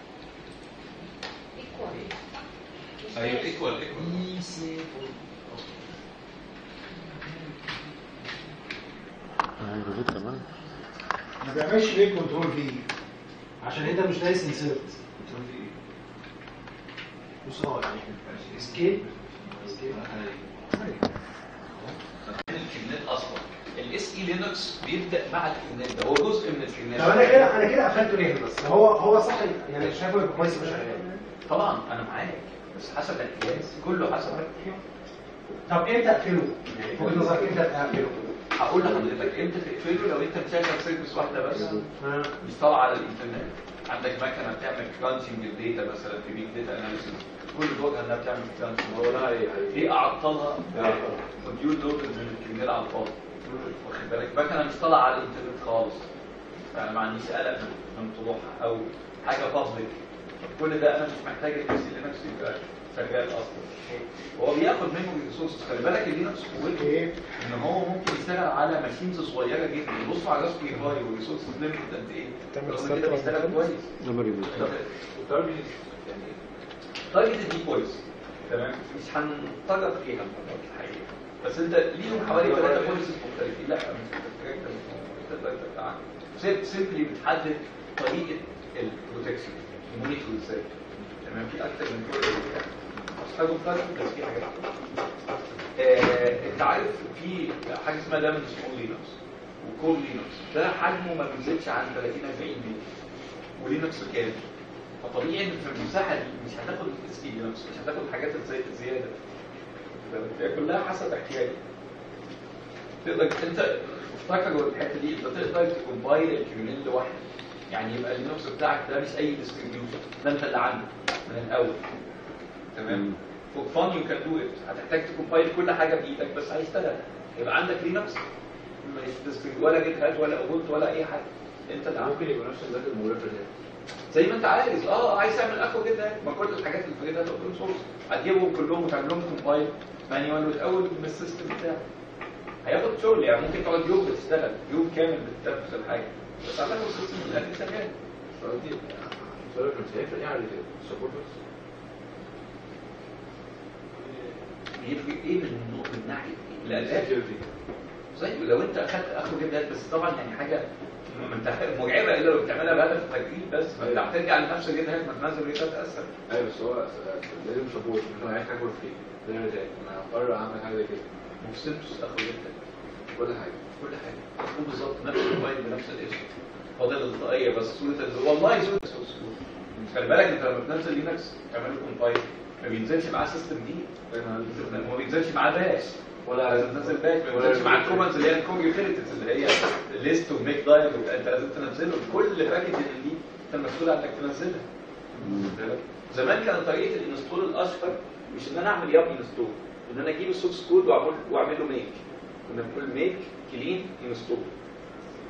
ايكوال ايوه ايكوال ايكوال يسيبهم ايوه تمام ما بيعملش ليه كنترول في عشان انت مش دايس انسيرت بص اه يعني اسكيب اسكيب الكرنات اصلا الاس اي لينكس بيبدا مع الكرنات ده هو جزء من الكرنات طب انا كده انا كده قفلته ليه بس هو هو صح يعني شايفه يبقى كويس مش شغال طبعا انا معاك بس حسب الاحتياج كله حسب الاحتياج طب امتى اقفله؟ يعني في وجهه نظرك امتى اقفله؟ هقول لحضرتك امتى تقفله لو انت مشغل سيرفيس واحده بس آه. مش طالعه على الانترنت عندك مكنه بتعمل كرانشنج الداتا مثلا في بيج داتا اناليسيس كل دورها انها بتعمل كرانشنج هو لا ايه اعطلها كمبيوتر لود من الكرنال على الفاضي واخد بالك مكنه مش طالعه على الانترنت خالص فانا ما عنديش قلق من من طلوعها او حاجه بابليك كل ده انا مش محتاج الاس لينكس يبقى شغال اصلا هو بياخد ميموري ريسورسز خلي بالك اللينكس قوته ايه؟ ان هو ممكن يشتغل على ماشينز صغيره جدا بصوا على راسبيري باي والريسورسز ليميت قد ايه تعمل رغم ستارت كده ولا بيشتغل خالص؟ كويس نمبر والتارجت يعني تارجت دي كويس تمام مش هنطرق فيها الحقيقه بس انت ليهم حوالي ثلاثه بوليسز مختلفين لا مش مختلفين سيمبلي بتحدد طريقه البروتكشن المونيتور ازاي تمام في اكتر من كل مش حاجه مختلفه بس في حاجات آه، انت عارف في حاجه اسمها دامج سمول لينكس وكول لينكس ده حجمه ما بينزلش عن 30 40 ميجا ولينكس كامل فطبيعي ان في المساحه دي مش هتاخد اس لينكس مش هتاخد حاجات زي زياده هي كلها حسب احتياجك تقدر انت افتكر الحته دي انت تقدر تكومبايل الكرنيل لوحده يعني يبقى اللينكس بتاعك ده مش اي ديستريبيوشن ده انت اللي عندك من الاول تمام فور فان يو كان دو ات هتحتاج تكومبايل كل حاجه بايدك بس هيشتغل يبقى عندك لينكس مش distribute ولا جيت هات ولا اوبنت ولا اي حاجه انت اللي عامل ممكن يبقى نفس الذات المولفر ده زي ما انت عايز اه عايز تعمل اخو كده ما كل الحاجات اللي في كده اوبن سورس هتجيبهم كلهم وتعمل لهم كومبايل مانيوال وتقول من السيستم بتاعك هياخد شغل يعني ممكن تقعد يوم بتشتغل يوم كامل بتنفذ الحاجه بس هتاخد السيستم في الاخر شغال قصدي سؤال كنت هيفرق ايه على السبورت بس يفرق ايه من النقطه من ناحيه ايه؟ الاداء زي لو انت اخدت اخو جدا بس طبعا يعني حاجه ما انت مرعبه الا لو بتعملها بهدف التجريب بس فانت هترجع لنفسك جدا ما تنزل ريسات اسهل ايوه بس هو لازم سبورت مش انا عايز اكل فري ده انا ازاي انا هقرر اعمل حاجه زي كده وسيمتوس اخو جدا كل حاجه كل حاجه هو بالظبط نفس الموبايل بنفس الاسم فاضل الطاقيه بس صوره ال- والله صوره سورس خلي بالك انت لما بتنزل لينكس تعمل كومبايل ما بينزلش معاه سيستم دي ما بينزلش معاه باش ولا لازم تنزل باش ما بينزلش معاه الكومنتس اللي هي الكوم يوتيليتيز اللي هي ليست وميك دايل انت لازم تنزله كل باكج من دي انت مسؤول عنك تنزلها زمان كانت طريقه الانستول الاشهر مش ان انا اعمل ياب انستول ان انا اجيب السورس كود واعمل واعمل له ميك كنا بنقول ميك كلين انستول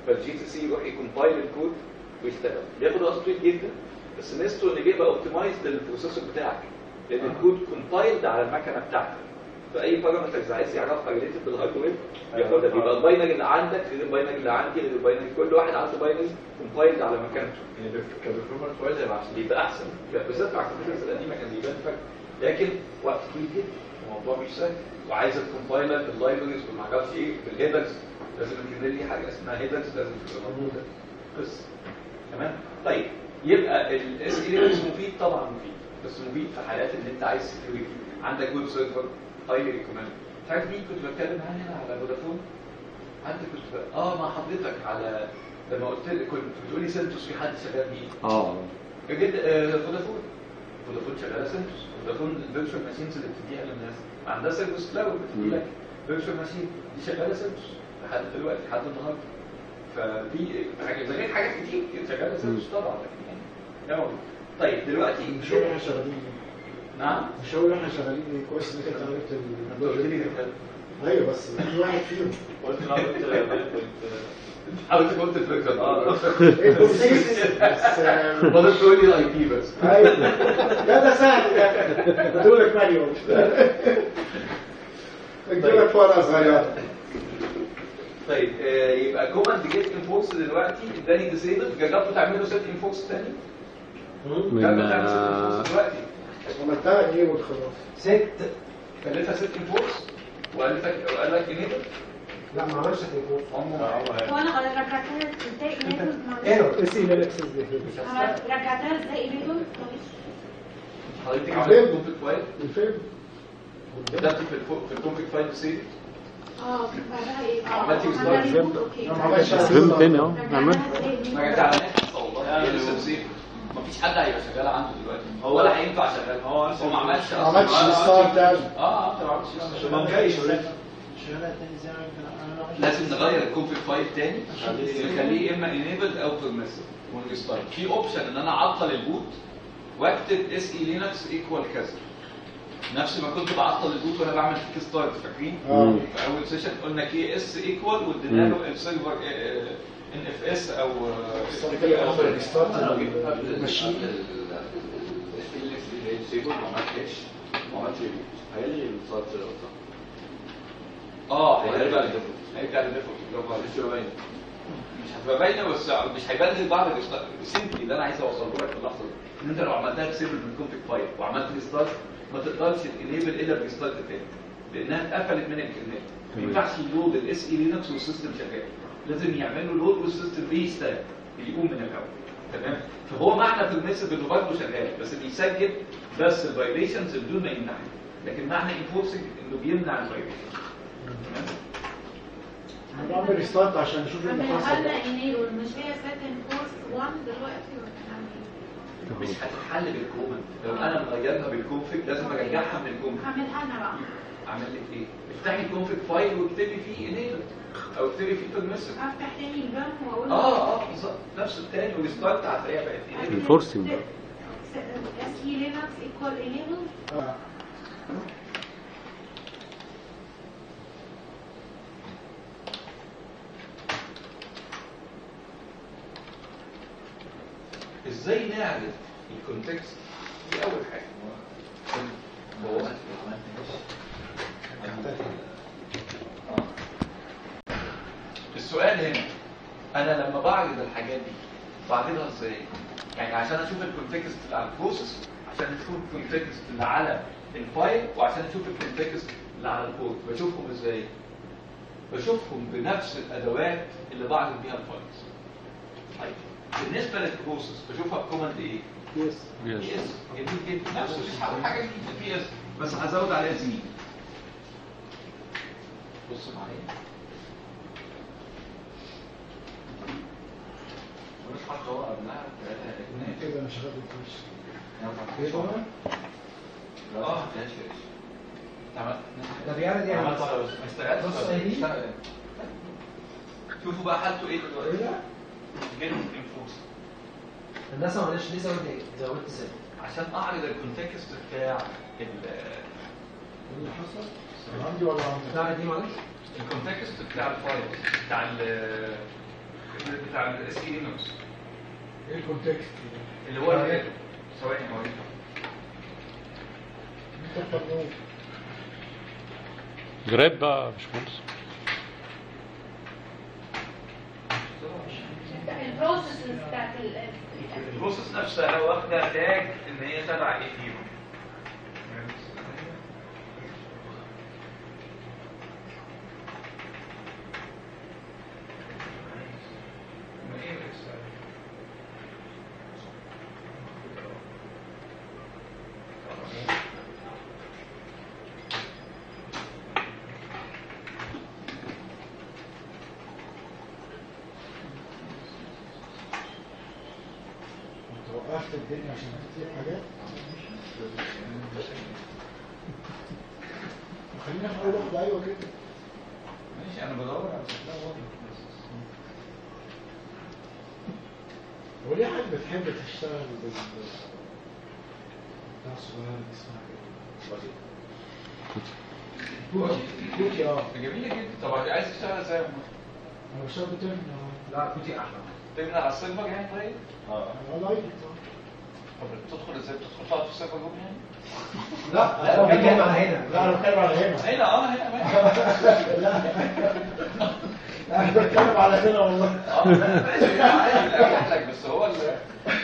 فالجي تي سي يروح يكمبايل الكود ويشتغل بياخد وقت طويل جدا بس ميزته ان بيبقى اوبتمايز للبروسيسور بتاعك لان الكود كومبايلد على المكنه بتاعتك فاي بارامترز عايز يعرفها ريليتد بالهاردوير بياخدها بيبقى الباينري اللي عندك غير الباينري اللي عندي غير الباينري كل واحد عنده باينري كومبايلد على مكانته يعني كبرفورمانس وايز هيبقى احسن بيبقى احسن بالذات مع الكمبيوترز القديمه كان بيبان فرق لكن وقت طويل جدا الموضوع مش سهل وعايز الكومبايلر باللايبرز وما اعرفش ايه بالهيدرز لازم يكون لي حاجه اسمها هيدرز لازم تبقى موجوده قصه تمام طيب يبقى الاس اي مفيد طبعا مفيد بس مفيد في حالات ان انت عايز سكيورتي عندك ويب سيرفر هايلي ريكومند عارف مين كنت بتكلم عنها هنا على فودافون انت كنت ب... اه مع حضرتك على لما قلت لك كنت بتقولي سنتوس في حد شغال بيه اه بجد آه، فودافون فودافون شغاله سنتوس فودافون الفيرتشوال ماشينز اللي بتديها للناس عندها سيرفيس كلاود بتدي لك فيرتشوال ماشين دي شغاله سنتوس لحد دلوقتي لحد النهارده فدي حاجه زي غير حاجات كتير شغاله سنتوس طبعا لكن يعني ده موجود. طيب دلوقتي مش هو اللي احنا شغالين نعم مش هو اللي احنا شغالين ايه كويس انك انت عرفت انت قلت لي ال- كده. ايوه بس في واحد فيهم قلت انا قلت حاولت قلت الفكره اه ايه بس آه، فضلت تقول لي اي بي بس ايوه ده ده سهل ده بقول لك مانيوال اجيب لك ورقه صغيره طيب آه، يبقى كوماند جيت انفورس دلوقتي اداني ديسيبل جربتوا تعملوا سيت انفورس تاني؟ من جربتوا تعملوا سيت آه، انفورس دلوقتي عملتها ايه وخلاص ست كلفها سيت انفورس وقال لك وقال لك انيبل لا ما عملش تليفون هو انا رجعتها ازاي ليبل ايرور اس اي لينكس ازاي رجعتها ازاي ليبل حضرتك عملت عملت كونفيج فايل الفيلم كتبت في الفو- في الكونفيج فايل ديسيبل اه بعدها ايه عملتي اه restart. عملها reboot، اوكي لا، ما عملش فهمت تاني اهو نعمل رجعتها ازاي ما رجعناش والله هي لسه ديسيبل مفيش حد هيبقى شغال عنده دلوقتي هو ولا هينفع شغال هو هو ما عملش ما عملش أصلاً. ريستارت تاني اه انت ما عملتش restart. عشان ما جايش شغالة تاني ازاي انا أنا- لازم نغير الكونفيج فايل تاني نخليه اما انيبل او بيرميسيف ونريستارت في اوبشن ان انا اعطل البوت واكتب اس اي لينكس ايكوال كذا نفس ما كنت بعطل البوت وانا بعمل كيك ستارت فاكرين؟ اه في اول سيشن قلنا كي اس ايكوال وادينا له السيرفر ان اف اس او بس بعد كده اعمل ريستارت الماشين ما عملتش ما عملتش هيلغي الصوت اه هيرجع هيرجع للديفولت برافو عليك. لسه باين مش هتبقى باينه بس مش هيبان غير بعد الريستارت سيمبلي ده انا عايز اوصله لك في اللحظه دي ان انت لو عملتها ديسيبل من الكونفيج فايل وعملت ريستارت ما تقدرش تنيبل الا بريستارت تاني لانها اتقفلت من الانترنت ما ينفعش يلود الاس اي لينكس والسيستم شغال لازم يعمل له لود والسيستم ريستارت يقوم من الاول تمام فهو معنى بيرميسيف انه برضه شغال بس بيسجل بس الفايليشنز بدون ما يمنعها لكن معنى انفورسنج انه بيمنع الفايليشن تمام انا بعمل ريستارت عشان اشوف اللي عملها حصل لنا انيبل مش هي سيتن فورس 1 دلوقتي ولا هنعمل ايه؟ مش هتتحل بالكومنت لو انا مغيرها بالكونفيج لازم ارجعها من الكونفيج هعملها لنا بقى اعمل لك ايه افتحي الكونفيج فايل واكتبي فيه انيبل او اكتبي فيه بيرميسيف هفتح تاني الباب واقول اه اه بالظبط نفس التاني والستارت هتلاقيها بقت انيبل Enforcing. اس اي لينكس ايكوال انيبل آه. ازاي نعرف الكونتكست دي اول حاجه هو السؤال هنا انا لما بعرض الحاجات دي بعرضها ازاي يعني عشان اشوف الكونتكست اللي على البروسيس عشان اشوف الكونتكست اللي على الفايل وعشان اشوف الكونتكست اللي على الكود بشوفهم ازاي بشوفهم بنفس الادوات اللي بعرض بيها الفايلز طيب بالنسبه للبروسيس بشوفها بكوماند ايه يس بي اس جميل جدا نفس الحاجه حاجه جديده بي اس بس هزود عليها زي بص معايا مش حاطط هو قبلها كده انا شغال بالفلاش ايه ايه بقى؟ اه ما فيهاش فيش تمام ده بيعرض يعني عملت ما اشتغلتش بص ولا أهي. اشتغل. شوفوا بقى حالته ايه ايه دلوقتي ده؟ جيم انفورس الناس معلش ليه زودت ايه؟ زودت ست عشان اعرض الكونتكست بتاع ال- ايه اللي حصل؟ عندي ولا عندي؟ بتاع دي معلش الكونتكست بتاع الفايل بتاع ال بتاع الاس اي لينكس ايه الكونتكست اللي هو ال- ثواني هوريك انت بتعمل جراب بقى يا باشمهندس البروسيس بتاعت ال البروسيس نفسها واخده تاج ان هي تبع ايه فيهم انت وقفت الدنيا عشان تكتب حاجات خلينا في اول واحده ايوه كده ماشي انا بدور على شكلها واضح هو ليه حد بتحب تشتغل بال بتاع الصغير دي اسمها كده كوكي كوكي اه جميله جدا طب عايز تشتغل ازاي يا عمر؟ انا بشتغل بترن لا كوتي احلى تبني على السيرفر يعني طيب؟ اه اه لايف طب بتدخل ازاي؟ بتدخل تقعد في السيرفر جوه يعني؟ لا لا، هو بيتكلم على هنا. لا انا بتكلم على هنا هنا اه هنا ماشي لا انا بتكلم على هنا والله اه ماشي عادي اريح لك بس هو ال-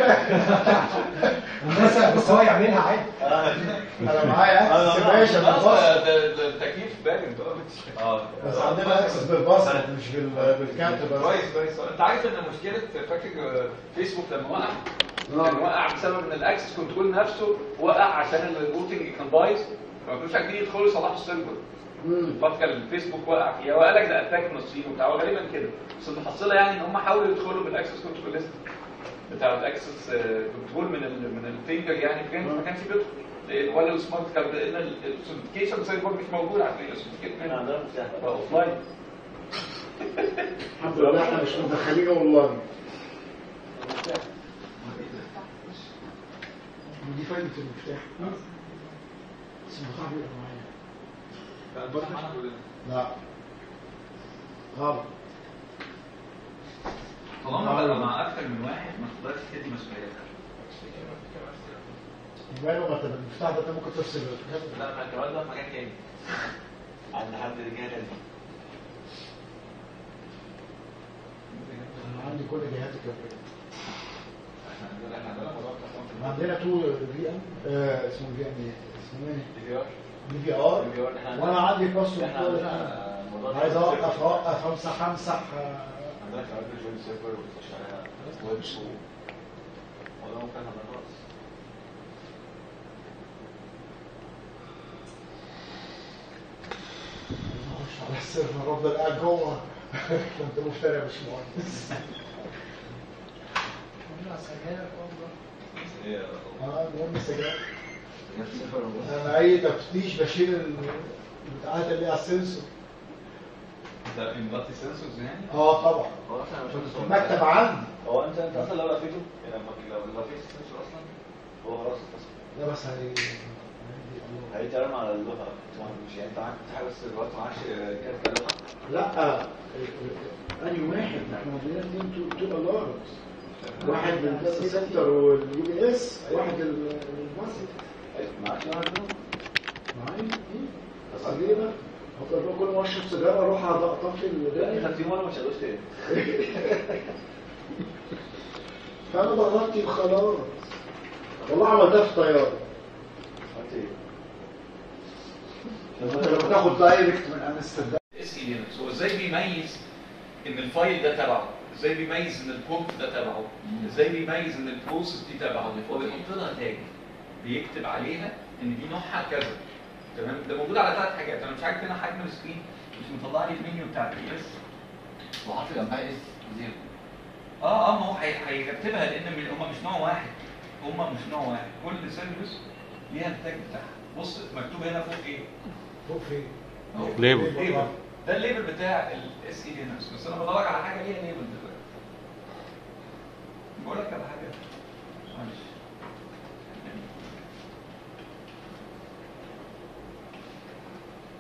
بس بس هو يعملها عادي انا معايا اكسس يا باشا خلاص بالباص ده- ده التكييف بارد اه بس عندنا اكسس بالباص مش بال- بالكارت بس كويس كويس انت عارف ان مشكله فاكر فيسبوك لما وقع كان وقع بسبب ان الاكسس كنترول نفسه وقع عشان الروتنج كان بايظ فما كانوش عارفين يدخلوا يصلحوا السيرفر فكر الفيسبوك وقع فيها وقال لك ده اتاك من الصين وبتاع غالبا كده بس المحصله يعني ان هم حاولوا يدخلوا بالاكسس كنترول ليست بتاع الاكسس كنترول من ال من الفينجر يعني كان ما كانش بيدخل ولا السمارت كارد لان الاوثنتيكيشن سيرفر مش موجود عشان يوثنتيكيت منه عندنا مفتاح اوف لاين الحمد لله احنا مش مدخلين والله ودي فايدة المفتاح بس المفتاح بيبقى معايا لا غلط طالما بقى مع اكثر من واحد ما تقدرش تدي مسؤوليتك يبقى ما طب المفتاح ده انت ممكن تفصل الجهاز. لا ما الكلام ده في مكان تاني عند حد جهه تانية انا عندي كل جهاتي كده احنا عندنا احنا عندنا موضوع التقسيم عندنا تو في ام آه، اسمه في ام ايه اسمه ايه دي في ار دي في ار دي في ار احنا وانا عندي باسورد احنا عندنا موضوع عايز التقسيم. اوقف اوقف امسح امسح آه، عندنا في عندنا جوين سيرفر وبتخش عليها ويب شو والله ممكن هذا خلاص اخش على السيرفر افضل قاعد جوه كنت مفتري يا باشمهندس والله سجاير والله هي اه المهم سجاير جوين سيرفر وبس. انا اي تفتيش بشيل ال- البتاعات اللي على السنسور ده مغطي سنسورز يعني اه طبعا هو احنا مش في المكتب عندي هو انت انت اصلا لو لفيته يعني لما لو لو في سنسور اصلا هو خلاص اتصل لا بس هي هيترمى على اللوحه مش يعني انت معاك حاجه بس دلوقتي معكش كارت اللوحه لا انهي واحد احنا عندنا اثنين تو الارمز واحد للداتا سنتر واليو بي اس واحد للمصري معكش واحد منهم معايا ايه بس ليه بقى هفضل كل ما اشرب سيجاره اروح اطفي لا الدنيا خدتيه مره مش هدوس تاني فانا بغطي وخلاص والله عملتها في طياره عملت ايه؟ انت لما تاخد دايركت من امستردام اس اي لينكس هو ازاي بيميز ان الفايل ده تبعه ازاي بيميز ان البورت ده تبعه ازاي بيميز ان البروسيس دي تبعه هو بيحط لها تاج بيكتب عليها ان دي نوعها كذا تمام ده موجود على ثلاث حاجات انا مش عارف هنا حجم السكرين مش مطلع لي المنيو بتاع البي اس وحط جنبها اس زيرو اه اه ما هو هي- هيرتبها لان من- هم مش نوع واحد هم مش نوع واحد كل سيرفيس ليها التاج بتاعها بص مكتوب هنا فوق ايه فوق فين؟ أهو. ليبل. ليبل ده الليبل بتاع الاس اي لينكس بس انا بدور على حاجه ليها ليبل دلوقتي بقول لك على حاجه معلش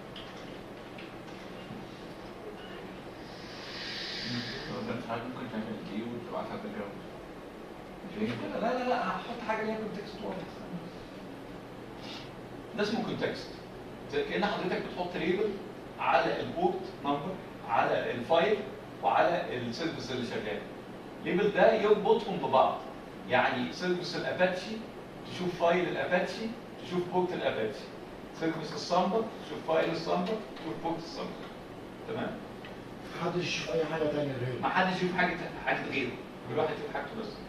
ده مش عارف ممكن تعمل باك جراوند مش مشكلة لا لا لا انا هحط حاجة ليها كونتكست واحد ده اسمه كونتكست زي كأن حضرتك بتحط ليبل على البورت نمبر على الفايل وعلى السيرفيس اللي شغال الليبل ده يربطهم ببعض يعني سيرفيس الاباتشي تشوف فايل الاباتشي تشوف بورت الاباتشي سيرفيس السامبر تشوف فايل السامبر تشوف بورت السامبر تمام محدش يشوف اي حاجه تانية غيره ما حدش يشوف حاجه حاجه غيره كل واحد يشوف حاجته بس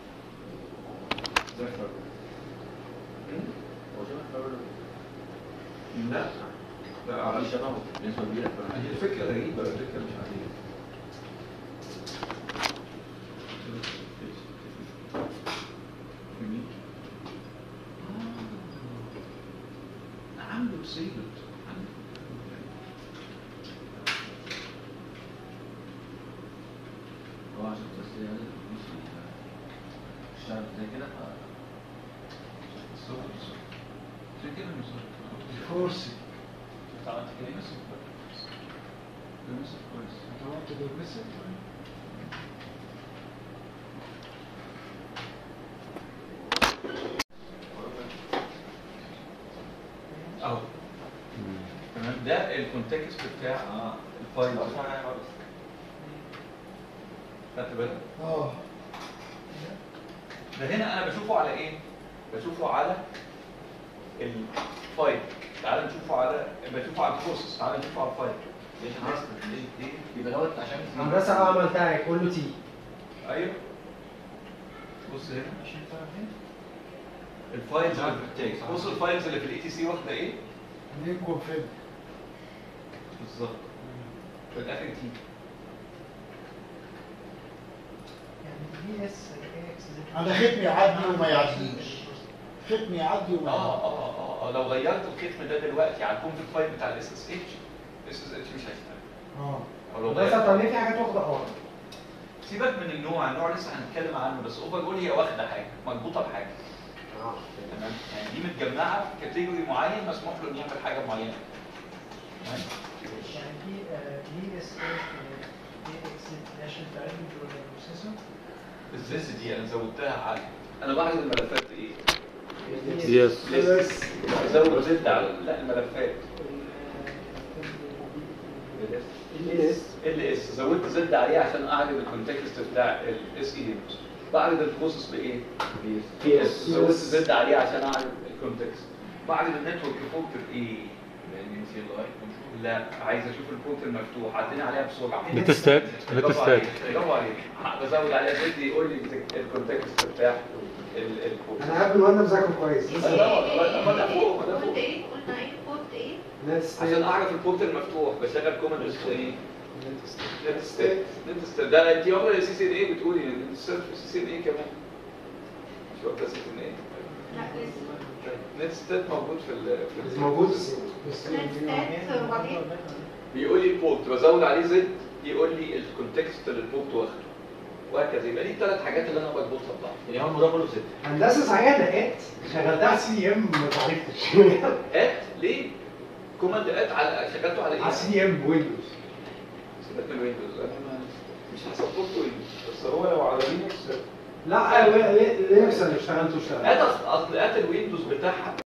زي الفرق هو شبه الفرق لا لا في شبهه بنسبة كبيرة هي الفكره غريبه الفكره مش عاديه جميل. آه. عنده سيبت هو عشان بس يعني مش اشتغل زي كده ف الصوت الصوت زي كده مش كورسي عملت كده بس كويس ده بس كويس انت عملت بيرمسك اهو تمام ده الكونتكست بتاع الفايل خدت بالك اه ده هنا انا بشوفه على ايه بشوفه على الفايل تعال نشوفه على بشوفه على البروسيس تعال نشوفه على الفايل ليش الناس ليه ليه يبقى دوت عشان هندسه اعمل بتاعك قول له تي ايوه بص هنا عشان تعرف ايه الفايلز اللي في التكست بص الفايلز اللي في الاي تي سي واخده ايه ليه كونفيج بالظبط في الاخر تي يعني دي اس اكس انا ختمي يعدي وما يعديش ختمي يعدي وما اه يعديش اه اه اه لو غيرت الختم ده دلوقتي على الكونفيج فايل بتاع الاس اس اتش الاس اس اتش مش هيشتغل اه او لو بس غيرت طب ليه في حاجات واخده حوار سيبك من النوع النوع لسه هنتكلم عنه بس اوفر جول هي واخده حاجه مربوطه بحاجه تمام يعني دي متجمعه في كاتيجوري معين مسموح له انه يعمل حاجه معينه تمام يعني دي دي اس دي اكس عشان تعرف جوه البروسيسور الزيس دي انا زودتها على انا بلاحظ الملفات ايه يس لسه بزود زد على لا الملفات ال اس زودت زد عليه عشان اعرض الكونتكست بتاع الاس اي بعرض البروسيس بايه؟ بي اس زودت زد عليه عشان اعرض الكونتكست بعرض النتورك بورت بايه؟ لان سي ال اي لا عايز اشوف البورت المفتوح عديني عليها بسرعه نت ستات نت برافو ستات عليك برافو عليك بزود عليها زد يقول لي الكونتكست بتاع ال- البورت انا قبل وانا مذاكر كويس لا، لا، لا، ما ده فوق، ما ده فوق. قلت ايه قلنا ايه قلت ايه ناس عشان اعرف البورت المفتوح بشغل كوماند بس ايه نت ستيت نت ستيت ده انت واخده السي سي ان اي بتقولي ان السيرف سي سي ان اي كمان مش واخده سي سي ان اي لا لسه نت ستيت موجود في ال في ال- موجود بس نت وبعدين بيقول لي البورت بزود عليه زد يقول لي الكونتكست اللي البورت واخده وهكذا يبقى دي الثلاث حاجات اللي انا بربطها ببعض يعني هو الموضوع كله ست هندسه صحيح لقيت شغلتها سي ام ما عرفتش ات ليه؟ كوماند ات على شغلته على ايه؟ على سي ام ويندوز سيبك من ويندوز انا ما- مش هسبورت ويندوز بس هو لو على لينكس لا لينكس انا اشتغلته اشتغلت ات اصل ات الويندوز بتاعها